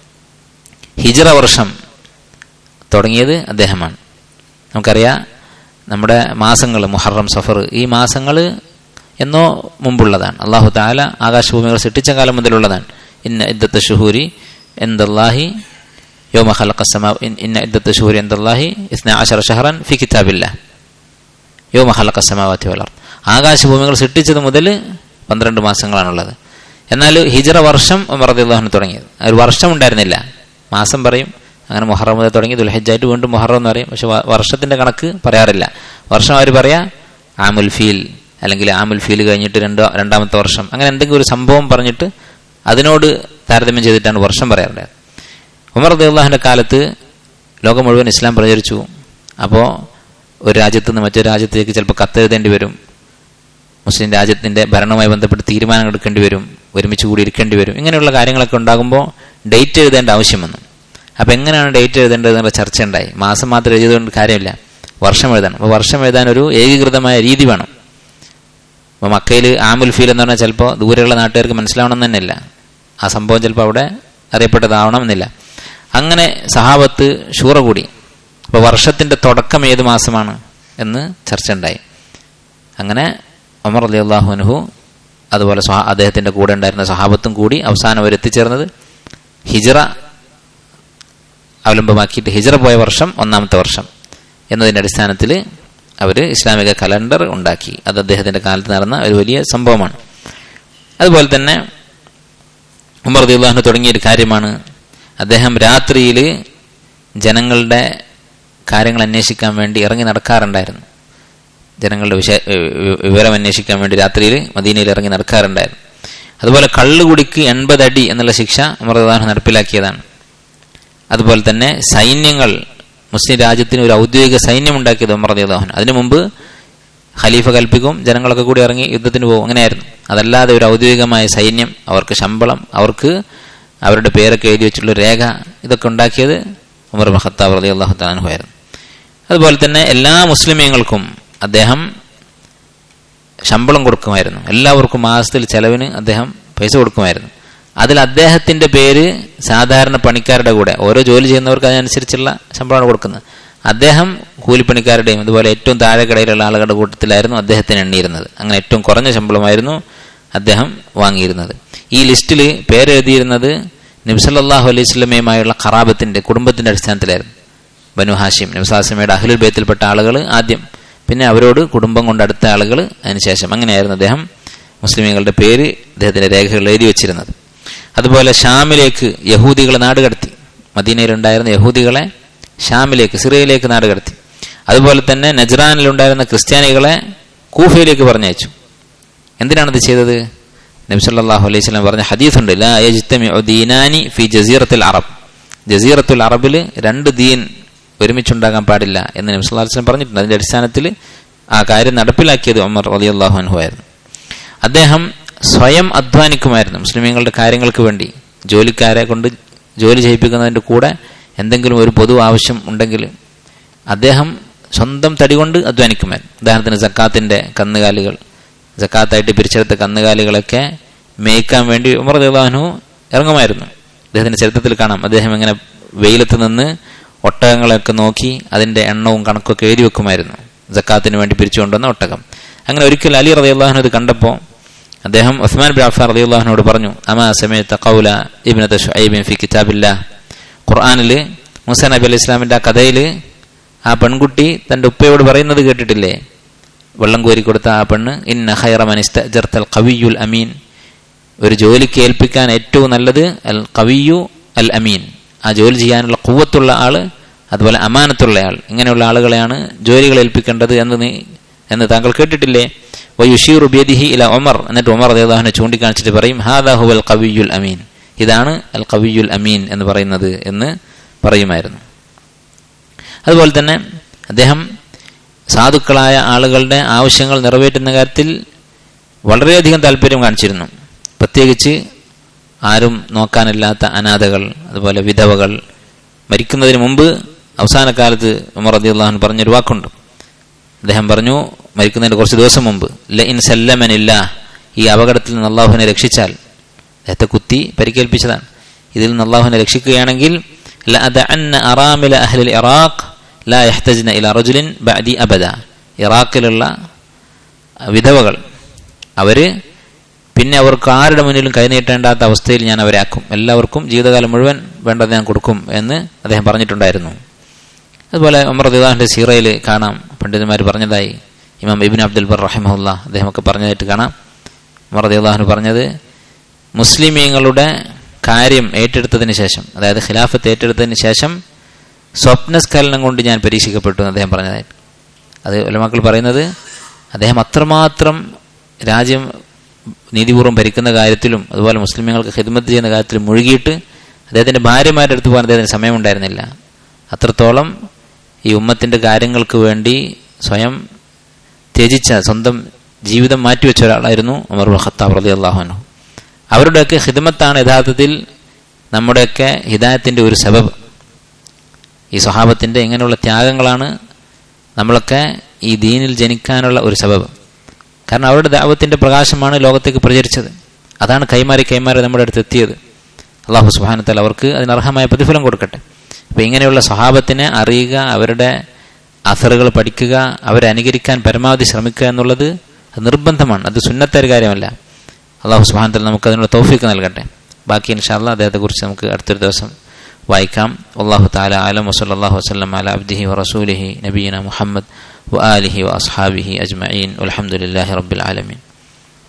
ഹിജ്റ വർഷം തുടങ്ങിയത് അദ്ദേഹമാണ് നമുക്കറിയാം നമ്മുടെ മാസങ്ങൾ മുഹറം സഫർ ഈ മാസങ്ങൾ എന്നോ മുമ്പുള്ളതാണ് അള്ളാഹു താല ആകാശഭൂമികൾ സൃഷ്ടിച്ച കാലം മുതലുള്ളതാണ് ഇന്ന ഇദ്ദത്ത് ഷുഹൂരി എന്തല്ലാഹി യോമ ഖലഖസ്സമാ ഇന്ന ഇദ്ദത്ത് ഷുഹൂരി എന്തല്ലാഹി ഇസ്ന അഷറ ഷഹറൻ ഫി കിതാബില്ല യോമ ഖലഖസ്സമാവാത്തി വലർ ആകാശഭൂമികൾ സൃഷ്ടിച്ചത് മുതൽ പന്ത്രണ്ട് മാസങ്ങളാണുള്ളത് എന്നാൽ ഹിജറ വർഷം ഉമർ റളിയല്ലാഹു അൻഹു തുടങ്ങിയത് ആ ഒരു വർഷം ഉണ്ടായിരുന്നില്ല മാസം പറയും അങ്ങനെ മുഹറം മുതൽ തുടങ്ങി ദുൽഹജ്ജായിട്ട് വീണ്ടും മുഹറം എന്ന് പറയും പക്ഷെ വ- വർഷത്തിന്റെ കണക്ക് പറയാറില്ല വർഷം അവർ പറയാ ആമുൽ ഫീൽ അല്ലെങ്കിൽ ആമുൽ ഫീൽ കഴിഞ്ഞിട്ട് രണ്ടോ രണ്ടാമത്തെ വർഷം അങ്ങനെ എന്തെങ്കിലും ഒരു സംഭവം പറഞ്ഞിട്ട് അതിനോട് താരതമ്യം ചെയ്തിട്ടാണ് വർഷം പറയാറുള്ളത് ഉമർ റളിയല്ലാഹുവിന്റെ കാലത്ത് ലോകം മുഴുവൻ ഇസ്ലാം പ്രചരിച്ചു അപ്പോൾ ഒരു രാജ്യത്ത് നിന്ന് മറ്റൊരു രാജ്യത്തേക്ക് ചിലപ്പോൾ കത്തെഴുതേണ്ടി വരും മുസ്ലിം രാജ്യത്തിന്റെ ഭരണവുമായി ബന്ധപ്പെട്ട് തീരുമാനങ്ങൾ എടുക്കേണ്ടി വരും ഒരുമിച്ച് കൂടി ഇരിക്കേണ്ടി വരും ഇങ്ങനെയുള്ള കാര്യങ്ങളൊക്കെ ഉണ്ടാകുമ്പോൾ ഡേറ്റ് എഴുതേണ്ട ആവശ്യം വന്നു അപ്പൊ എങ്ങനെയാണ് ഡേറ്റ് എഴുതേണ്ടത് എന്നുള്ള ചർച്ച ഉണ്ടായി മാസം മാത്രം എഴുതിയതുകൊണ്ട് കാര്യമില്ല വർഷം എഴുതണം അപ്പോൾ വർഷം എഴുതാൻ ഒരു ഏകീകൃതമായ രീതി വേണം അപ്പോൾ മക്കയിൽ ആമുൽ ഫീൽ എന്ന് പറഞ്ഞാൽ ചിലപ്പോൾ ദൂരെയുള്ള നാട്ടുകാർക്ക് മനസ്സിലാവണം എന്ന് തന്നെയല്ല ആ സംഭവം ചിലപ്പോൾ അവിടെ അറിയപ്പെട്ടതാവണം എന്നില്ല അങ്ങനെ സഹാബത്ത് ഷൂറ കൂടി അപ്പോൾ വർഷത്തിന്റെ തുടക്കം ഏത് മാസമാണ് എന്ന് ചർച്ച ഉണ്ടായി അങ്ങനെ ഉമർ അലി അള്ളാഹു അനുഹു അതുപോലെ സ്വഹാ- അദ്ദേഹത്തിന്റെ കൂടെ ഉണ്ടായിരുന്ന സഹാബത്തും കൂടി അവസാനം അവർ എത്തിച്ചേർന്നത് ഹിജറ അവലംബമാക്കിയിട്ട് ഹിജറ പോയ വർഷം ഒന്നാമത്തെ വർഷം എന്നതിന്റെ അടിസ്ഥാനത്തിൽ അവർ ഇസ്ലാമിക കലണ്ടർ ഉണ്ടാക്കി അത് അദ്ദേഹത്തിന്റെ കാലത്ത് നടന്ന ഒരു വലിയ സംഭവമാണ് അതുപോലെ തന്നെ ഉമർ റളിയല്ലാഹു തുടങ്ങിയ ഒരു കാര്യമാണ് അദ്ദേഹം രാത്രിയിൽ ജനങ്ങളുടെ കാര്യങ്ങൾ അന്വേഷിക്കാൻ വേണ്ടി ഇറങ്ങി നടക്കാറുണ്ടായിരുന്നു ജനങ്ങളുടെ വിഷയ വി- വിവരം അന്വേഷിക്കാൻ വേണ്ടി രാത്രിയിൽ മദീനയിൽ ഇറങ്ങി നടക്കാറുണ്ടായിരുന്നു അതുപോലെ കള്ളുകുടിക്ക് എൺപത് അടി എന്നുള്ള ശിക്ഷ ഉമർ റളിയല്ലാഹു നടപ്പിലാക്കിയതാണ് അതുപോലെ തന്നെ സൈന്യങ്ങൾ മുസ്ലിം രാജ്യത്തിന് ഒരു ഔദ്യോഗിക സൈന്യം ഉണ്ടാക്കിയത് ഉമർ റളിയല്ലാഹു അൻഹു അതിനു മുമ്പ് ഖലീഫ കൽപ്പിക്കും ജനങ്ങളൊക്കെ കൂടി ഇറങ്ങി യുദ്ധത്തിന് പോകും അങ്ങനെയായിരുന്നു അതല്ലാതെ ഒരു ഔദ്യോഗികമായ സൈന്യം അവർക്ക് ശമ്പളം അവർക്ക് അവരുടെ പേരൊക്കെ എഴുതി വെച്ചിട്ടുള്ള രേഖ ഇതൊക്കെ ഉണ്ടാക്കിയത് ഉമർ ബിൻ ഖത്താബ് റളിയല്ലാഹു തആല അൻഹു ആയിരുന്നു അതുപോലെ തന്നെ എല്ലാ മുസ്ലിമീങ്ങൾക്കും അദ്ദേഹം ശമ്പളം കൊടുക്കുമായിരുന്നു എല്ലാവർക്കും മാസത്തിൽ ചെലവിന് അദ്ദേഹം പൈസ കൊടുക്കുമായിരുന്നു അതിൽ അദ്ദേഹത്തിന്റെ പേര് സാധാരണ പണിക്കാരുടെ കൂടെ ഓരോ ജോലി ചെയ്യുന്നവർക്ക് അതിനനുസരിച്ചുള്ള ശമ്പളമാണ് കൊടുക്കുന്നത് അദ്ദേഹം കൂലിപ്പണിക്കാരുടെയും അതുപോലെ ഏറ്റവും താഴെക്കടയിലുള്ള ആളുകളുടെ കൂട്ടത്തിലായിരുന്നു അദ്ദേഹത്തിന് എണ്ണിയിരുന്നത് അങ്ങനെ ഏറ്റവും കുറഞ്ഞ ശമ്പളമായിരുന്നു അദ്ദേഹം വാങ്ങിയിരുന്നത് ഈ ലിസ്റ്റിൽ പേരെഴുതിയിരുന്നത് നബ്സല്ലാഹു അലൈഹി സ്വലമയുമായുള്ള ഖറാബത്തിന്റെ കുടുംബത്തിന്റെ അടിസ്ഥാനത്തിലായിരുന്നു ബനു ഹാഷിം നബ്സാസിമയുടെ അഹ്ലുൽ ബേത്തിൽപ്പെട്ട ആളുകൾ ആദ്യം പിന്നെ അവരോട് കുടുംബം കൊണ്ട് അടുത്ത ആളുകൾ അതിനുശേഷം അങ്ങനെയായിരുന്നു അദ്ദേഹം മുസ്ലിമീങ്ങളുടെ പേര് അദ്ദേഹത്തിന്റെ രേഖകൾ എഴുതി വെച്ചിരുന്നത് അതുപോലെ ഷാമിലേക്ക് യഹൂദികളെ നാടുകടത്തി മദീനയിലുണ്ടായിരുന്ന യഹൂദികളെ ഷാമിലേക്ക് സിറിയയിലേക്ക് നാടുകടത്തി അതുപോലെ തന്നെ നജ്റാനിലുണ്ടായിരുന്ന ക്രിസ്ത്യാനികളെ കൂഫയിലേക്ക് പറഞ്ഞയച്ചു എന്തിനാണത് ചെയ്തത് നബി സല്ലല്ലാഹു അലൈഹി വസല്ലം പറഞ്ഞ ഹദീസുണ്ട് ലാ യജ്തമിഉ ദീനാനി ഫി ജസീറത്തുൽ അറബ് ജസീറത്തുൽ അറബിൽ രണ്ട് ദീൻ ഒരുമിച്ചുണ്ടാകാൻ പാടില്ല എന്ന് നബി സല്ലല്ലാഹു അലൈഹി വസല്ലം പറഞ്ഞിട്ടുണ്ട് അതിന്റെ അടിസ്ഥാനത്തിൽ ആ കാര്യം നടപ്പിലാക്കിയത് ഉമർ റളിയല്ലാഹു അൻഹു ആയിരുന്നു അദ്ദേഹം സ്വയം അധ്വാനിക്കുമായിരുന്നു മുസ്ലിമീങ്ങളുടെ കാര്യങ്ങൾക്ക് വേണ്ടി ജോലിക്കാരെ കൊണ്ട് ജോലി ചെയ്യിപ്പിക്കുന്നതിന്റെ കൂടെ എന്തെങ്കിലും ഒരു പൊതു ആവശ്യം ഉണ്ടെങ്കിൽ അദ്ദേഹം സ്വന്തം തടി കൊണ്ട് അധ്വാനിക്കുമായിരുന്നു ഉദാഹരണത്തിന് സക്കാത്തിന്റെ കന്നുകാലികൾ സക്കാത്തായിട്ട് പിരിച്ചെടുത്ത കന്നുകാലികളൊക്കെ മേയ്ക്കാൻ വേണ്ടി ഉമർ ദേവാനു ഇറങ്ങുമായിരുന്നു അദ്ദേഹത്തിന്റെ ചരിത്രത്തിൽ കാണാം അദ്ദേഹം ഇങ്ങനെ വെയിലത്ത് നിന്ന് ഒട്ടകങ്ങളെയൊക്കെ നോക്കി അതിന്റെ എണ്ണവും കണക്കൊക്കെ എഴുതി വെക്കുമായിരുന്നു ജക്കാത്തിന് വേണ്ടി പിരിച്ചു കൊണ്ടുവന്ന ഒട്ടകം അങ്ങനെ ഒരിക്കൽ അലി റളിയല്ലാഹു ഇത് കണ്ടപ്പോൾ അദ്ദേഹം ഉസ്മാൻ ബിൻ അഫ്ഫാർ റളിയല്ലാഹുവിനോട് പറഞ്ഞു അമാ സമയത്ത ഖൗല ഇബ്നത ഷുഐബിൻ ഫി കിതാബില്ലാ ഖുർആനിൽ മൂസ നബി അലൈഹി ഇസ്ലാമിന്റെ ആ കഥയിൽ ആ പെൺകുട്ടി തന്റെ ഉപ്പയോട് പറയുന്നത് കേട്ടിട്ടില്ലേ വെള്ളം കോരി കൊടുത്ത ആ പെണ്ണ് ഇന്ന ഖൈറ മനിസ്തൽ കവിയുൽ അമീൻ ഒരു ജോലിക്ക് ഏൽപ്പിക്കാൻ ഏറ്റവും നല്ലത് അൽ കവിയു അൽ അമീൻ ആ ജോലി ചെയ്യാനുള്ള കുവ്വത്തുള്ള ആള് അതുപോലെ അമാനത്തുള്ള ആൾ ഇങ്ങനെയുള്ള ആളുകളെയാണ് ജോലികൾ ഏൽപ്പിക്കേണ്ടത് എന്ന് നീ എന്ന് താങ്കൾ കേട്ടിട്ടില്ലേ വയുഷീർ ബിയദിഹി ഇല ഒമർ എന്നിട്ട് ഉമർ അദ്ദേഹനെ ചൂണ്ടിക്കാണിച്ചിട്ട് പറയും ഹാദാ ഹുവൽ കവിയുൽ അമീൻ ഇതാണ് അൽ കവിയുൽ അമീൻ എന്ന് പറയുന്നത് എന്ന് പറയുമായിരുന്നു അതുപോലെ തന്നെ അദ്ദേഹം സാധുക്കളായ ആളുകളുടെ ആവശ്യങ്ങൾ നിറവേറ്റുന്ന കാര്യത്തിൽ വളരെയധികം താല്പര്യം കാണിച്ചിരുന്നു പ്രത്യേകിച്ച് ആരും നോക്കാനില്ലാത്ത അനാഥകൾ അതുപോലെ വിധവകൾ മരിക്കുന്നതിന് മുമ്പ് അവസാന കാലത്ത് ഉമർ അദി അള്ളാഹുൻ പറഞ്ഞൊരു വാക്കുണ്ട് അദ്ദേഹം പറഞ്ഞു മരിക്കുന്നതിന് കുറച്ച് ദിവസം മുമ്പ് ല ഇൻ സല്ലമനില്ല ഈ അപകടത്തിൽ നിന്ന് അള്ളാഹുവിനെ രക്ഷിച്ചാൽ അദ്ദേഹത്തെ കുത്തി പരിക്കേൽപ്പിച്ചതാണ് ഇതിൽ നിന്ന് അള്ളാഹുവിനെ രക്ഷിക്കുകയാണെങ്കിൽ അറാമില അഹ്ലിൽ ഇറാഖ് ലാ യഹ്തജ്ന ഇല റജുലിൻ ബഅദി അബദ ഇറാഖിലുള്ള വിധവകൾ അവര് പിന്നെ അവർക്ക് ആരുടെ മുന്നിലും കൈനീട്ടേണ്ടാത്ത അവസ്ഥയിൽ ഞാൻ അവരെ ആക്കും എല്ലാവർക്കും ജീവിതകാലം മുഴുവൻ വേണ്ടത് ഞാൻ കൊടുക്കും എന്ന് അദ്ദേഹം പറഞ്ഞിട്ടുണ്ടായിരുന്നു അതുപോലെ ഉമർ ദിദാഹിന്റെ സീറയിൽ കാണാം പണ്ഡിതന്മാർ പറഞ്ഞതായി ഇമാം ഇബിൻ അബ്ദുൽ ബർ റഹിമുല്ല അദ്ദേഹമൊക്കെ പറഞ്ഞതായിട്ട് കാണാം ഉമർ ദിദാഹിന് പറഞ്ഞത് മുസ്ലിമീങ്ങളുടെ കാര്യം ഏറ്റെടുത്തതിന് ശേഷം അതായത് ഖിലാഫത്ത് ഏറ്റെടുത്തതിന് ശേഷം സ്വപ്നസ്ഖലനം കൊണ്ട് ഞാൻ പരീക്ഷിക്കപ്പെട്ടു എന്ന് അദ്ദേഹം പറഞ്ഞതായിട്ട് അത് ഒലമാക്കൾ പറയുന്നത് അദ്ദേഹം അത്രമാത്രം രാജ്യം നീതിപൂർവ്വം ഭരിക്കുന്ന കാര്യത്തിലും അതുപോലെ മുസ്ലിമുകൾക്ക് ഹിദ്മത്ത് ചെയ്യുന്ന കാര്യത്തിലും മുഴുകിയിട്ട് അദ്ദേഹത്തിന്റെ ഭാര്യമാരുടെ അടുത്ത് പോകാൻ അദ്ദേഹത്തിന് സമയമുണ്ടായിരുന്നില്ല അത്രത്തോളം ഈ ഉമ്മത്തിന്റെ കാര്യങ്ങൾക്ക് വേണ്ടി സ്വയം ത്യജിച്ച സ്വന്തം ജീവിതം മാറ്റിവെച്ച ഒരാളായിരുന്നു ഉമർ ഖത്താബ് റലി അള്ളാഹുനു അവരുടെയൊക്കെ ഹിദ്മത്താണ് യഥാർത്ഥത്തിൽ നമ്മുടെയൊക്കെ ഹിദായത്തിന്റെ ഒരു സബബ് ഈ സ്വഭാവത്തിന്റെ ഇങ്ങനെയുള്ള ത്യാഗങ്ങളാണ് നമ്മളൊക്കെ ഈ ദീനിൽ ജനിക്കാനുള്ള ഒരു സബബ് കാരണം അവരുടെ ദാവത്തിന്റെ പ്രകാശമാണ് ലോകത്തേക്ക് പ്രചരിച്ചത് അതാണ് കൈമാറി കൈമാറി നമ്മുടെ അടുത്ത് എത്തിയത് അള്ളാഹു സുബാനത്താൽ അവർക്ക് അതിനർഹമായ പ്രതിഫലം കൊടുക്കട്ടെ അപ്പൊ ഇങ്ങനെയുള്ള സ്വഭാവത്തിനെ അറിയുക അവരുടെ അസറുകൾ പഠിക്കുക അവരെ അനുകരിക്കാൻ പരമാവധി ശ്രമിക്കുക എന്നുള്ളത് അത് നിർബന്ധമാണ് അത് സുന്നത്തെ കാര്യമല്ല അള്ളാഹു സുബാനത്താൽ നമുക്ക് അതിനുള്ള തൗഫീക്ക് നൽകട്ടെ ബാക്കി ഇൻഷാല്ല അദ്ദേഹത്തെ കുറിച്ച് നമുക്ക് അടുത്തൊരു ദിവസം വായിക്കാം അള്ളാഹു താല ആലം വസല്ലാഹു വസ്ലം അല അബ്ദിഹി വറസൂലിഹി നബീന മുഹമ്മദ് وآله وأصحابه أجمعين والحمد لله رب العالمين